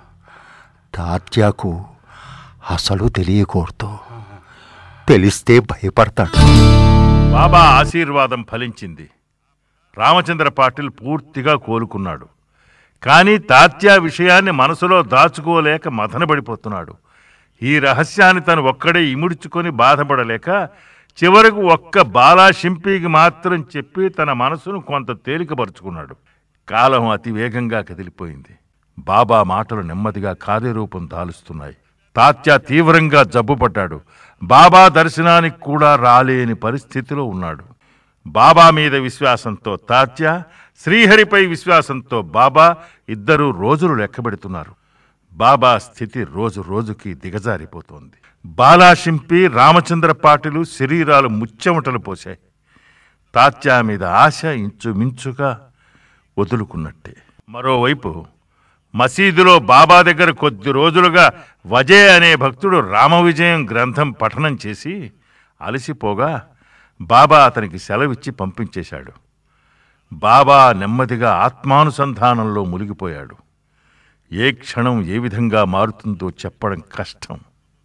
తాత్యాకు అసలు తెలియకూడదు తెలిస్తే భయపడతాడు బాబా ఆశీర్వాదం ఫలించింది రామచంద్ర పాటిల్ పూర్తిగా కోలుకున్నాడు కానీ తాత్యా విషయాన్ని మనసులో దాచుకోలేక మదనపడిపోతున్నాడు ఈ రహస్యాన్ని తను ఒక్కడే ఇముడ్చుకొని బాధపడలేక చివరకు ఒక్క బాలా షింపీకి మాత్రం చెప్పి తన మనసును కొంత తేలికపరుచుకున్నాడు కాలం అతి వేగంగా కదిలిపోయింది బాబా మాటలు నెమ్మదిగా కార్యరూపం దాలుస్తున్నాయి తాత్యా తీవ్రంగా జబ్బుపడ్డాడు బాబా దర్శనానికి కూడా రాలేని పరిస్థితిలో ఉన్నాడు బాబా మీద విశ్వాసంతో తాత్య శ్రీహరిపై విశ్వాసంతో బాబా ఇద్దరూ రోజులు లెక్కబెడుతున్నారు బాబా స్థితి రోజు రోజుకి దిగజారిపోతోంది బాలాషింపి రామచంద్ర పాటిలు శరీరాలు ముచ్చెమటలు పోశాయి తాత్యా మీద ఆశ ఇంచుమించుగా వదులుకున్నట్టే మరోవైపు మసీదులో బాబా దగ్గర కొద్ది రోజులుగా వజే అనే భక్తుడు రామ విజయం గ్రంథం పఠనం చేసి అలసిపోగా బాబా అతనికి సెలవిచ్చి పంపించేశాడు బాబా నెమ్మదిగా ఆత్మానుసంధానంలో మునిగిపోయాడు ఏ క్షణం ఏ విధంగా మారుతుందో చెప్పడం కష్టం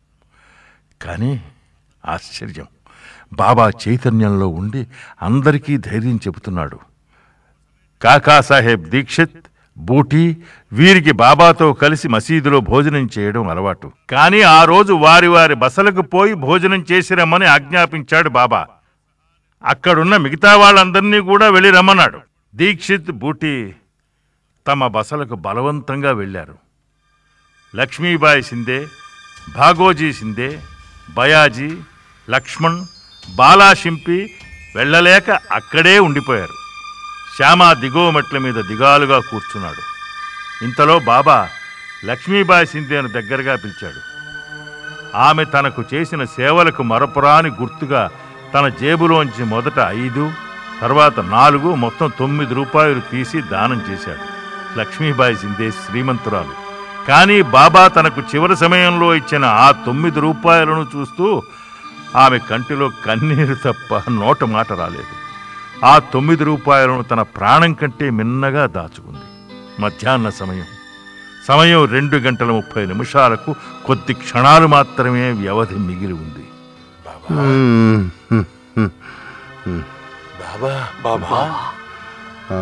కానీ ఆశ్చర్యం బాబా చైతన్యంలో ఉండి అందరికీ ధైర్యం చెబుతున్నాడు కాకాసాహెబ్ దీక్షిత్ బూటీ వీరికి బాబాతో కలిసి మసీదులో భోజనం చేయడం అలవాటు కానీ ఆ రోజు వారి వారి బసలకు పోయి భోజనం చేసి రమ్మని ఆజ్ఞాపించాడు బాబా అక్కడున్న మిగతా వాళ్ళందరినీ కూడా వెళ్ళి రమ్మన్నాడు దీక్షిత్ బూటీ తమ బసలకు బలవంతంగా వెళ్ళారు లక్ష్మీబాయి సిందే భాగోజీ సిందే బయాజీ లక్ష్మణ్ బాలాషింపి వెళ్ళలేక అక్కడే ఉండిపోయారు శ్యామ దిగువ మెట్ల మీద దిగాలుగా కూర్చున్నాడు ఇంతలో బాబా లక్ష్మీబాయి సింధేను దగ్గరగా పిలిచాడు ఆమె తనకు చేసిన సేవలకు మరపురాని గుర్తుగా తన జేబులోంచి మొదట ఐదు తర్వాత నాలుగు మొత్తం తొమ్మిది రూపాయలు తీసి దానం చేశాడు లక్ష్మీబాయి సిందే శ్రీమంతురాలు కానీ బాబా తనకు చివరి సమయంలో ఇచ్చిన ఆ తొమ్మిది రూపాయలను చూస్తూ ఆమె కంటిలో కన్నీరు తప్ప నోట మాట రాలేదు ఆ తొమ్మిది రూపాయలను తన ప్రాణం కంటే మిన్నగా దాచుకుంది మధ్యాహ్న సమయం సమయం రెండు గంటల ముప్పై నిమిషాలకు కొద్ది క్షణాలు మాత్రమే వ్యవధి మిగిలి ఉంది మ్మ్, మ్మ్, మ్మ్, మ్మ్. బాబా బాబా ఆ.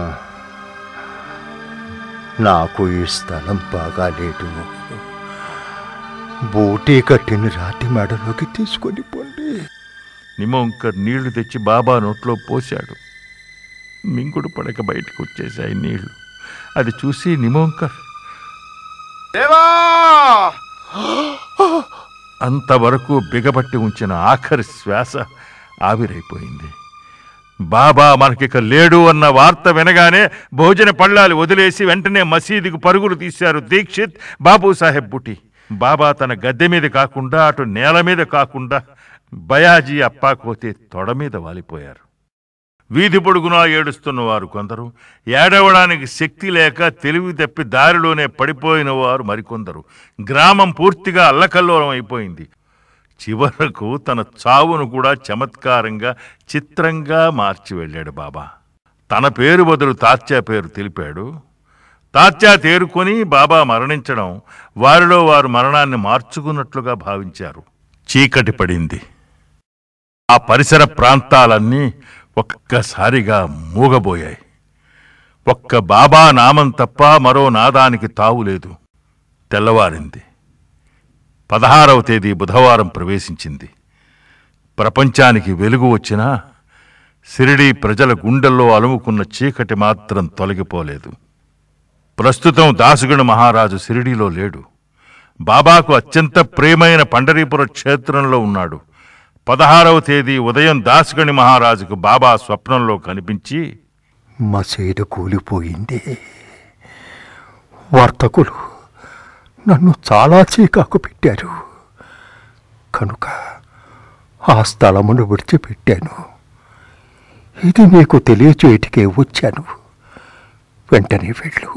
నాకు ఈ స్థలం బాగాలేదు బూటీ కట్టిన రాతి మెడలోకి తీసుకొని పోండి నిమోంకర్ నీళ్లు తెచ్చి బాబా నోట్లో పోశాడు మింగుడు పడక బయటకు వచ్చేశాయి నీళ్లు అది చూసి నిమోంకర్ దేవా అంతవరకు బిగబట్టి ఉంచిన ఆఖరి శ్వాస ఆవిరైపోయింది బాబా మనకిక లేడు అన్న వార్త వినగానే భోజన పళ్ళాలు వదిలేసి వెంటనే మసీదుకు పరుగులు తీశారు దీక్షిత్ బాబు సాహెబ్ బుటి బాబా తన గద్దె మీద కాకుండా అటు నేల మీద కాకుండా బయాజీ అప్పాకోతే తొడ మీద వాలిపోయారు వీధి పొడుగునా ఏడుస్తున్న వారు కొందరు ఏడవడానికి శక్తి లేక తెలివి తప్పి దారిలోనే పడిపోయిన వారు మరికొందరు గ్రామం పూర్తిగా అల్లకల్లోలం అయిపోయింది చివరకు తన చావును కూడా చమత్కారంగా చిత్రంగా మార్చి వెళ్ళాడు బాబా తన పేరు బదులు తాత్యా పేరు తెలిపాడు తాత్యా తేరుకొని బాబా మరణించడం వారిలో వారు మరణాన్ని మార్చుకున్నట్లుగా భావించారు చీకటి పడింది ఆ పరిసర ప్రాంతాలన్నీ ఒక్కసారిగా మూగబోయాయి ఒక్క బాబా నామం తప్ప మరో నాదానికి తావు లేదు తెల్లవారింది పదహారవ తేదీ బుధవారం ప్రవేశించింది ప్రపంచానికి వెలుగు వచ్చినా సిరిడి ప్రజల గుండెల్లో అలుముకున్న చీకటి మాత్రం తొలగిపోలేదు ప్రస్తుతం దాసుగణ మహారాజు సిరిడిలో లేడు బాబాకు అత్యంత ప్రియమైన పండరీపుర క్షేత్రంలో ఉన్నాడు పదహారవ తేదీ ఉదయం దాసుగణి మహారాజుకు బాబా స్వప్నంలో కనిపించి మసీదు కూలిపోయింది వర్తకులు నన్ను చాలా చీకాకు పెట్టారు కనుక ఆ స్థలమును విడిచిపెట్టాను ఇది నీకు తెలియచేయటికే వచ్చాను వెంటనే వెళ్ళు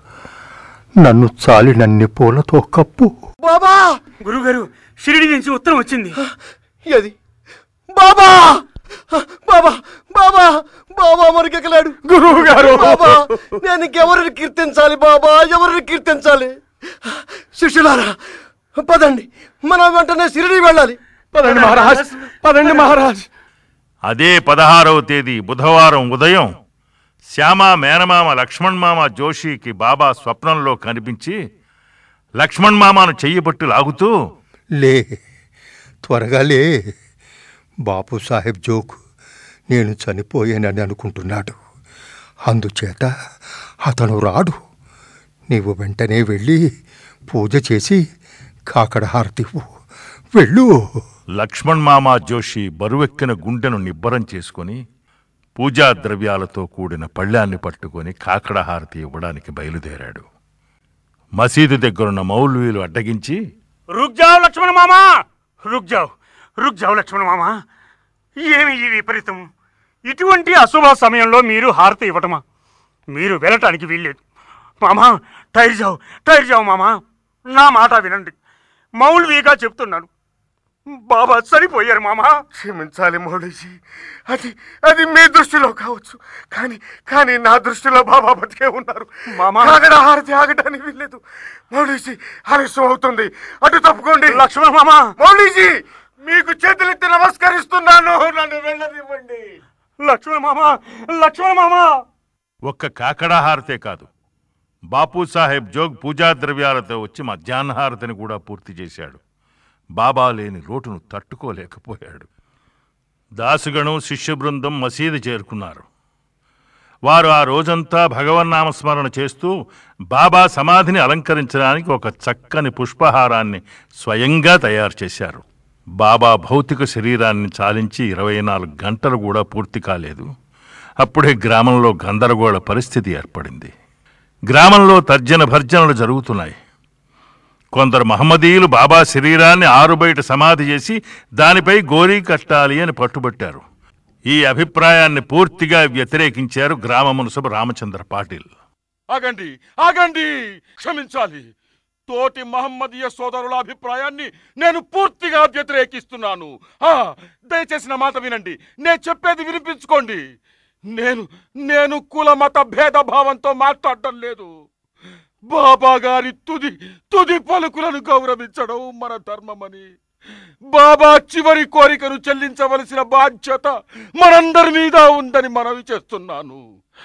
నన్ను చాలినన్ని పూలతో కప్పు బాబా గురుగారు షిరిడి నుంచి ఉత్తరం వచ్చింది అది బాబా బాబా బాబా బాబా మరికెక్కలేడు గురువు గారు బాబా నేను ఇంకెవరిని కీర్తించాలి బాబా ఎవరిని కీర్తించాలి శిష్యులారా పదండి మనం వెంటనే సిరిడి వెళ్ళాలి పదండి మహారాజ్ పదండి మహారాజ్ అదే పదహారవ తేదీ బుధవారం ఉదయం శ్యామ మేనమామ లక్ష్మణ్ మామ జోషికి బాబా స్వప్నంలో కనిపించి లక్ష్మణ్ మామను చెయ్యబట్టి లాగుతూ లే త్వరగా లే బాపు సాహెబ్ జోక్ నేను చనిపోయానని అనుకుంటున్నాడు అందుచేత అతను రాడు నీవు వెంటనే వెళ్ళి పూజ చేసి కాకడ హారతివ్వు వెళ్ళు లక్ష్మణ్ మామ జోషి బరువెక్కిన గుండెను నిబ్బరం చేసుకొని పూజా ద్రవ్యాలతో కూడిన పళ్ళాన్ని పట్టుకొని కాకడహారతి ఇవ్వడానికి బయలుదేరాడు మసీదు దగ్గరున్న మౌల్వీలు అడ్డగించి రుక్ జావ్ లక్ష్మణ మామా రుక్ జావ్ రుక్ జావ్ లక్ష్మణ మామా ఏమి ఈ విపరీతం ఇటువంటి అశుభ సమయంలో మీరు హారతి ఇవ్వటమా మీరు వెళ్ళటానికి వీల్లేదు మామా టైర్ జావ్ టైర్ జావ్ మామా నా మాట వినండి మౌల్వీగా చెప్తున్నాను బాబా చనిపోయారు మామా క్షమించాలి మౌళీజీ అది అది మీ దృష్టిలో కావచ్చు కానీ కానీ నా దృష్టిలో బాబా బతికే ఉన్నారు మామా. కాగడ హారతి ఆగటానికి వీల్లేదు మౌళీజీ ఆలస్యం అవుతుంది అటు తప్పుకోండి లక్ష్మణ మామా మౌళీజీ మీకు చేతులెత్తి నమస్కరిస్తున్నాను నన్ను వెళ్ళనివ్వండి లక్ష్మణ మామా లక్ష్మణ మామా ఒక్క కాకడాహారతే కాదు బాపు సాహెబ్ జోగ్ పూజా ద్రవ్యాలతో వచ్చి మధ్యాహ్నహారతిని కూడా పూర్తి చేశాడు బాబా లేని లోటును తట్టుకోలేకపోయాడు దాసుగణం శిష్య బృందం మసీదు చేరుకున్నారు వారు ఆ రోజంతా భగవన్నామస్మరణ చేస్తూ బాబా సమాధిని అలంకరించడానికి ఒక చక్కని పుష్పహారాన్ని స్వయంగా తయారు చేశారు బాబా భౌతిక శరీరాన్ని చాలించి ఇరవై నాలుగు గంటలు కూడా పూర్తి కాలేదు అప్పుడే గ్రామంలో గందరగోళ పరిస్థితి ఏర్పడింది గ్రామంలో తర్జన భర్జనలు జరుగుతున్నాయి కొందరు మహమ్మదీయులు బాబా శరీరాన్ని ఆరుబయట సమాధి చేసి దానిపై గోరీ కట్టాలి అని పట్టుబట్టారు ఈ అభిప్రాయాన్ని పూర్తిగా వ్యతిరేకించారు గ్రామ మున్సబు రామచంద్ర పాటిల్ ఆగండి ఆగండి క్షమించాలి తోటి మహమ్మదీయ సోదరుల అభిప్రాయాన్ని నేను పూర్తిగా వ్యతిరేకిస్తున్నాను ఆ, దయచేసి నా మాట వినండి నేను చెప్పేది వినిపించుకోండి నేను నేను కుల మత భేదభావంతో మాట్లాడటం లేదు బాబా గారి తుది తుది పలుకులను గౌరవించడం మన ధర్మమని బాబా చివరి కోరికను చెల్లించవలసిన బాధ్యత మనందరి మీద ఉందని మనవి చేస్తున్నాను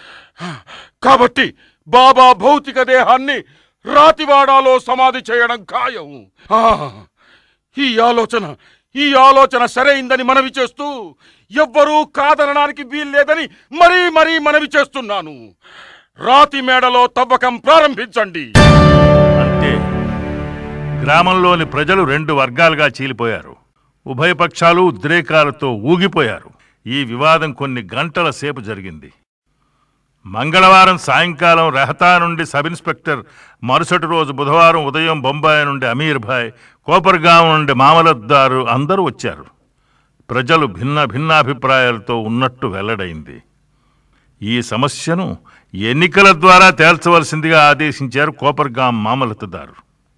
కాబట్టి బాబా భౌతిక దేహాన్ని రాతివాడాలో సమాధి చేయడం ఖాయం ఆ, ఈ ఆలోచన ఈ ఆలోచన సరైందని మనవి చేస్తూ ఎవ్వరూ కాదనడానికి వీల్లేదని మరీ మరీ మనవి చేస్తున్నాను రాతి మేడలో తవ్వకం ప్రారంభించండి అంతే గ్రామంలోని ప్రజలు రెండు వర్గాలుగా చీలిపోయారు ఉభయ పక్షాలు ఉద్రేకాలతో ఊగిపోయారు ఈ వివాదం కొన్ని గంటల సేపు జరిగింది మంగళవారం సాయంకాలం రెహతా నుండి సబ్ ఇన్స్పెక్టర్ మరుసటి రోజు బుధవారం ఉదయం బొంబాయి నుండి అమీర్ భాయ్ కోపర్గాం నుండి మామలద్దారు అందరూ వచ్చారు ప్రజలు భిన్న భిన్నాభిప్రాయాలతో ఉన్నట్టు వెల్లడైంది ఈ సమస్యను ఎన్నికల ద్వారా తేల్చవలసిందిగా ఆదేశించారు కోపర్గాం మామలతదారు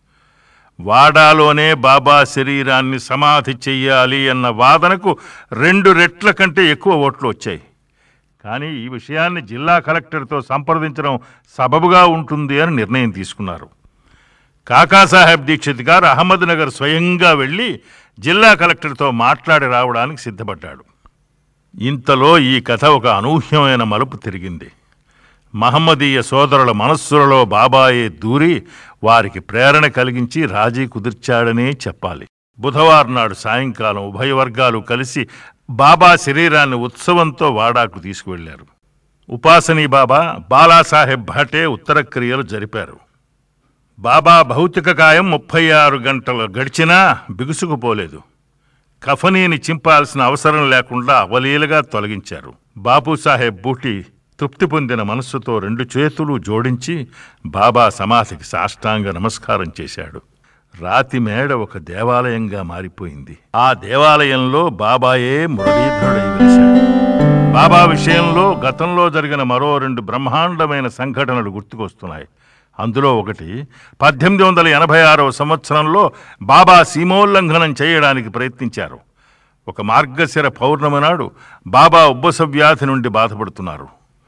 వాడాలోనే బాబా శరీరాన్ని సమాధి చెయ్యాలి అన్న వాదనకు రెండు రెట్ల కంటే ఎక్కువ ఓట్లు వచ్చాయి కానీ ఈ విషయాన్ని జిల్లా కలెక్టర్తో సంప్రదించడం సబబుగా ఉంటుంది అని నిర్ణయం తీసుకున్నారు కాకాసాహెబ్ దీక్షిత్ గారు అహ్మద్నగర్ స్వయంగా వెళ్ళి జిల్లా కలెక్టర్తో మాట్లాడి రావడానికి సిద్ధపడ్డాడు ఇంతలో ఈ కథ ఒక అనూహ్యమైన మలుపు తిరిగింది మహమ్మదీయ సోదరుల మనస్సులలో బాబాయే దూరి వారికి ప్రేరణ కలిగించి రాజీ కుదిర్చాడనే చెప్పాలి బుధవారం నాడు సాయంకాలం ఉభయ వర్గాలు కలిసి బాబా శరీరాన్ని ఉత్సవంతో వాడాకు తీసుకువెళ్లారు ఉపాసనీ బాబా బాలాసాహెబ్ భాటే ఉత్తర క్రియలు జరిపారు బాబా భౌతిక కాయం ముప్పై ఆరు గంటలు గడిచినా బిగుసుకుపోలేదు కఫనీని చింపాల్సిన అవసరం లేకుండా అవలీలగా తొలగించారు బాపూసాహెబ్ బూటి తృప్తి పొందిన మనస్సుతో రెండు చేతులు జోడించి బాబా సమాధికి సాష్టాంగ నమస్కారం చేశాడు రాతి మేడ ఒక దేవాలయంగా మారిపోయింది ఆ దేవాలయంలో బాబాయే మురళీధరుడై వెలిశాడు బాబా విషయంలో గతంలో జరిగిన మరో రెండు బ్రహ్మాండమైన సంఘటనలు గుర్తుకొస్తున్నాయి అందులో ఒకటి పద్దెనిమిది వందల ఎనభై ఆరవ సంవత్సరంలో బాబా సీమోల్లంఘనం చేయడానికి ప్రయత్నించారు ఒక మార్గశిర పౌర్ణమి నాడు బాబా ఉబ్బస వ్యాధి నుండి బాధపడుతున్నారు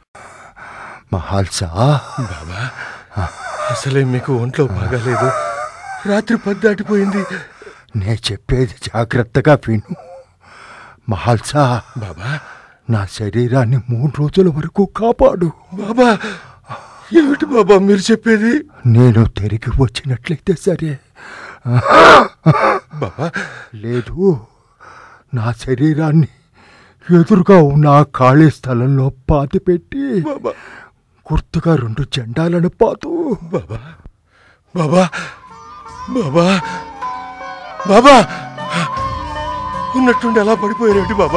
మహాల్సా బాబా అసలే మీకు ఒంట్లో బాగాలేదు రాత్రి పది దాటిపోయింది నే చెప్పేది జాగ్రత్తగా విను మహాల్సా బాబా నా శరీరాన్ని మూడు రోజుల వరకు కాపాడు బాబా ఏమిటి బాబా మీరు చెప్పేది నేను తిరిగి వచ్చినట్లయితే సరే బాబా లేదు నా శరీరాన్ని ఎదురుగా ఉన్న ఆ ఖాళీ స్థలంలో పాతిపెట్టి గుర్తుగా రెండు జెండాలను పాతు బాబా బాబా బాబా బాబా ఉన్నట్టుండి ఎలా పడిపోయారేంటి బాబా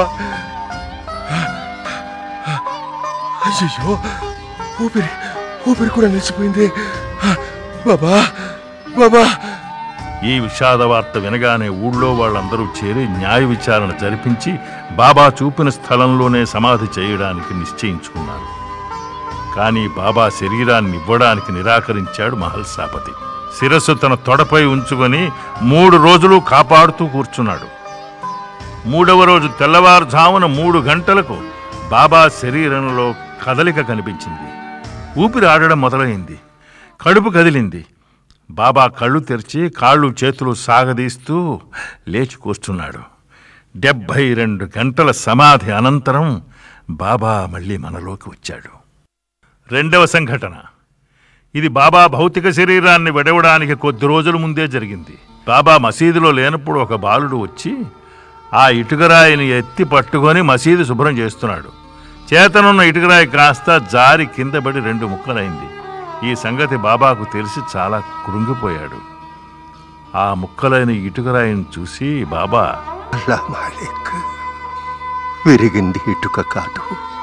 అయ్యో ఊపిరి ఊపిరి కూడా నిలిచిపోయింది బాబా బాబా ఈ విషాద వార్త వినగానే ఊళ్ళో వాళ్ళందరూ చేరి న్యాయ విచారణ జరిపించి బాబా చూపిన స్థలంలోనే సమాధి చేయడానికి నిశ్చయించుకున్నారు కానీ బాబా శరీరాన్ని ఇవ్వడానికి నిరాకరించాడు మహల్సాపతి శిరస్సు తన తొడపై ఉంచుకొని మూడు రోజులు కాపాడుతూ కూర్చున్నాడు మూడవ రోజు తెల్లవారుజామున మూడు గంటలకు బాబా శరీరంలో కదలిక కనిపించింది ఊపిరి ఆడడం మొదలైంది కడుపు కదిలింది బాబా కళ్ళు తెరిచి కాళ్ళు చేతులు సాగదీస్తూ లేచి కూర్చున్నాడు డెబ్భై రెండు గంటల సమాధి అనంతరం బాబా మళ్ళీ మనలోకి వచ్చాడు రెండవ సంఘటన ఇది బాబా భౌతిక శరీరాన్ని విడవడానికి కొద్ది రోజుల ముందే జరిగింది బాబా మసీదులో లేనప్పుడు ఒక బాలుడు వచ్చి ఆ ఇటుకరాయిని ఎత్తి పట్టుకొని మసీదు శుభ్రం చేస్తున్నాడు చేతనున్న ఇటుకరాయి కాస్త జారి కిందపడి రెండు ముక్కలైంది ఈ సంగతి బాబాకు తెలిసి చాలా కృంగిపోయాడు ఆ ముక్కలైన ఇటుకరాయిని చూసి బాబా అల్లా మాలిక్ విరిగింది ఇటుక కాదు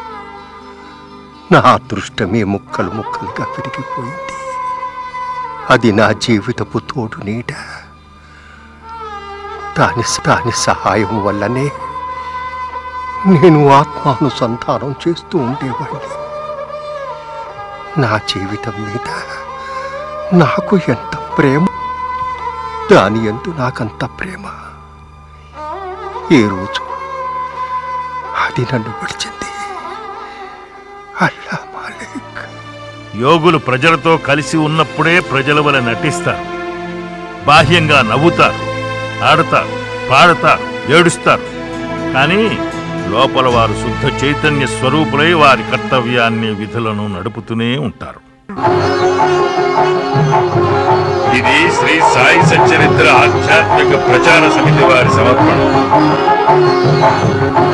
నా అదృష్టమే ముక్కలు ముక్కలుగా విరిగిపోయింది అది నా జీవితపు తోడు నీడ దాని దాని సహాయం వల్లనే నేను ఆత్మానుసంధానం చేస్తూ ఉండేవాడిని నా జీవితం మీద నాకు ఎంత ప్రేమ దాని ఎందు నాకంత ప్రేమ ఏ రోజు అది నన్ను విడిచింది అల్లా మాలిక్ యోగులు ప్రజలతో కలిసి ఉన్నప్పుడే ప్రజల వలె నటిస్తారు బాహ్యంగా నవ్వుతారు ఆడతారు పాడతారు ఏడుస్తారు కానీ లోపల వారు శుద్ధ చైతన్య స్వరూపులై వారి కర్తవ్యాన్ని విధులను నడుపుతూనే ఉంటారు ఇది శ్రీ సాయి సచ్చరిత్ర ఆధ్యాత్మిక ప్రచార సమితి వారి సమర్పణ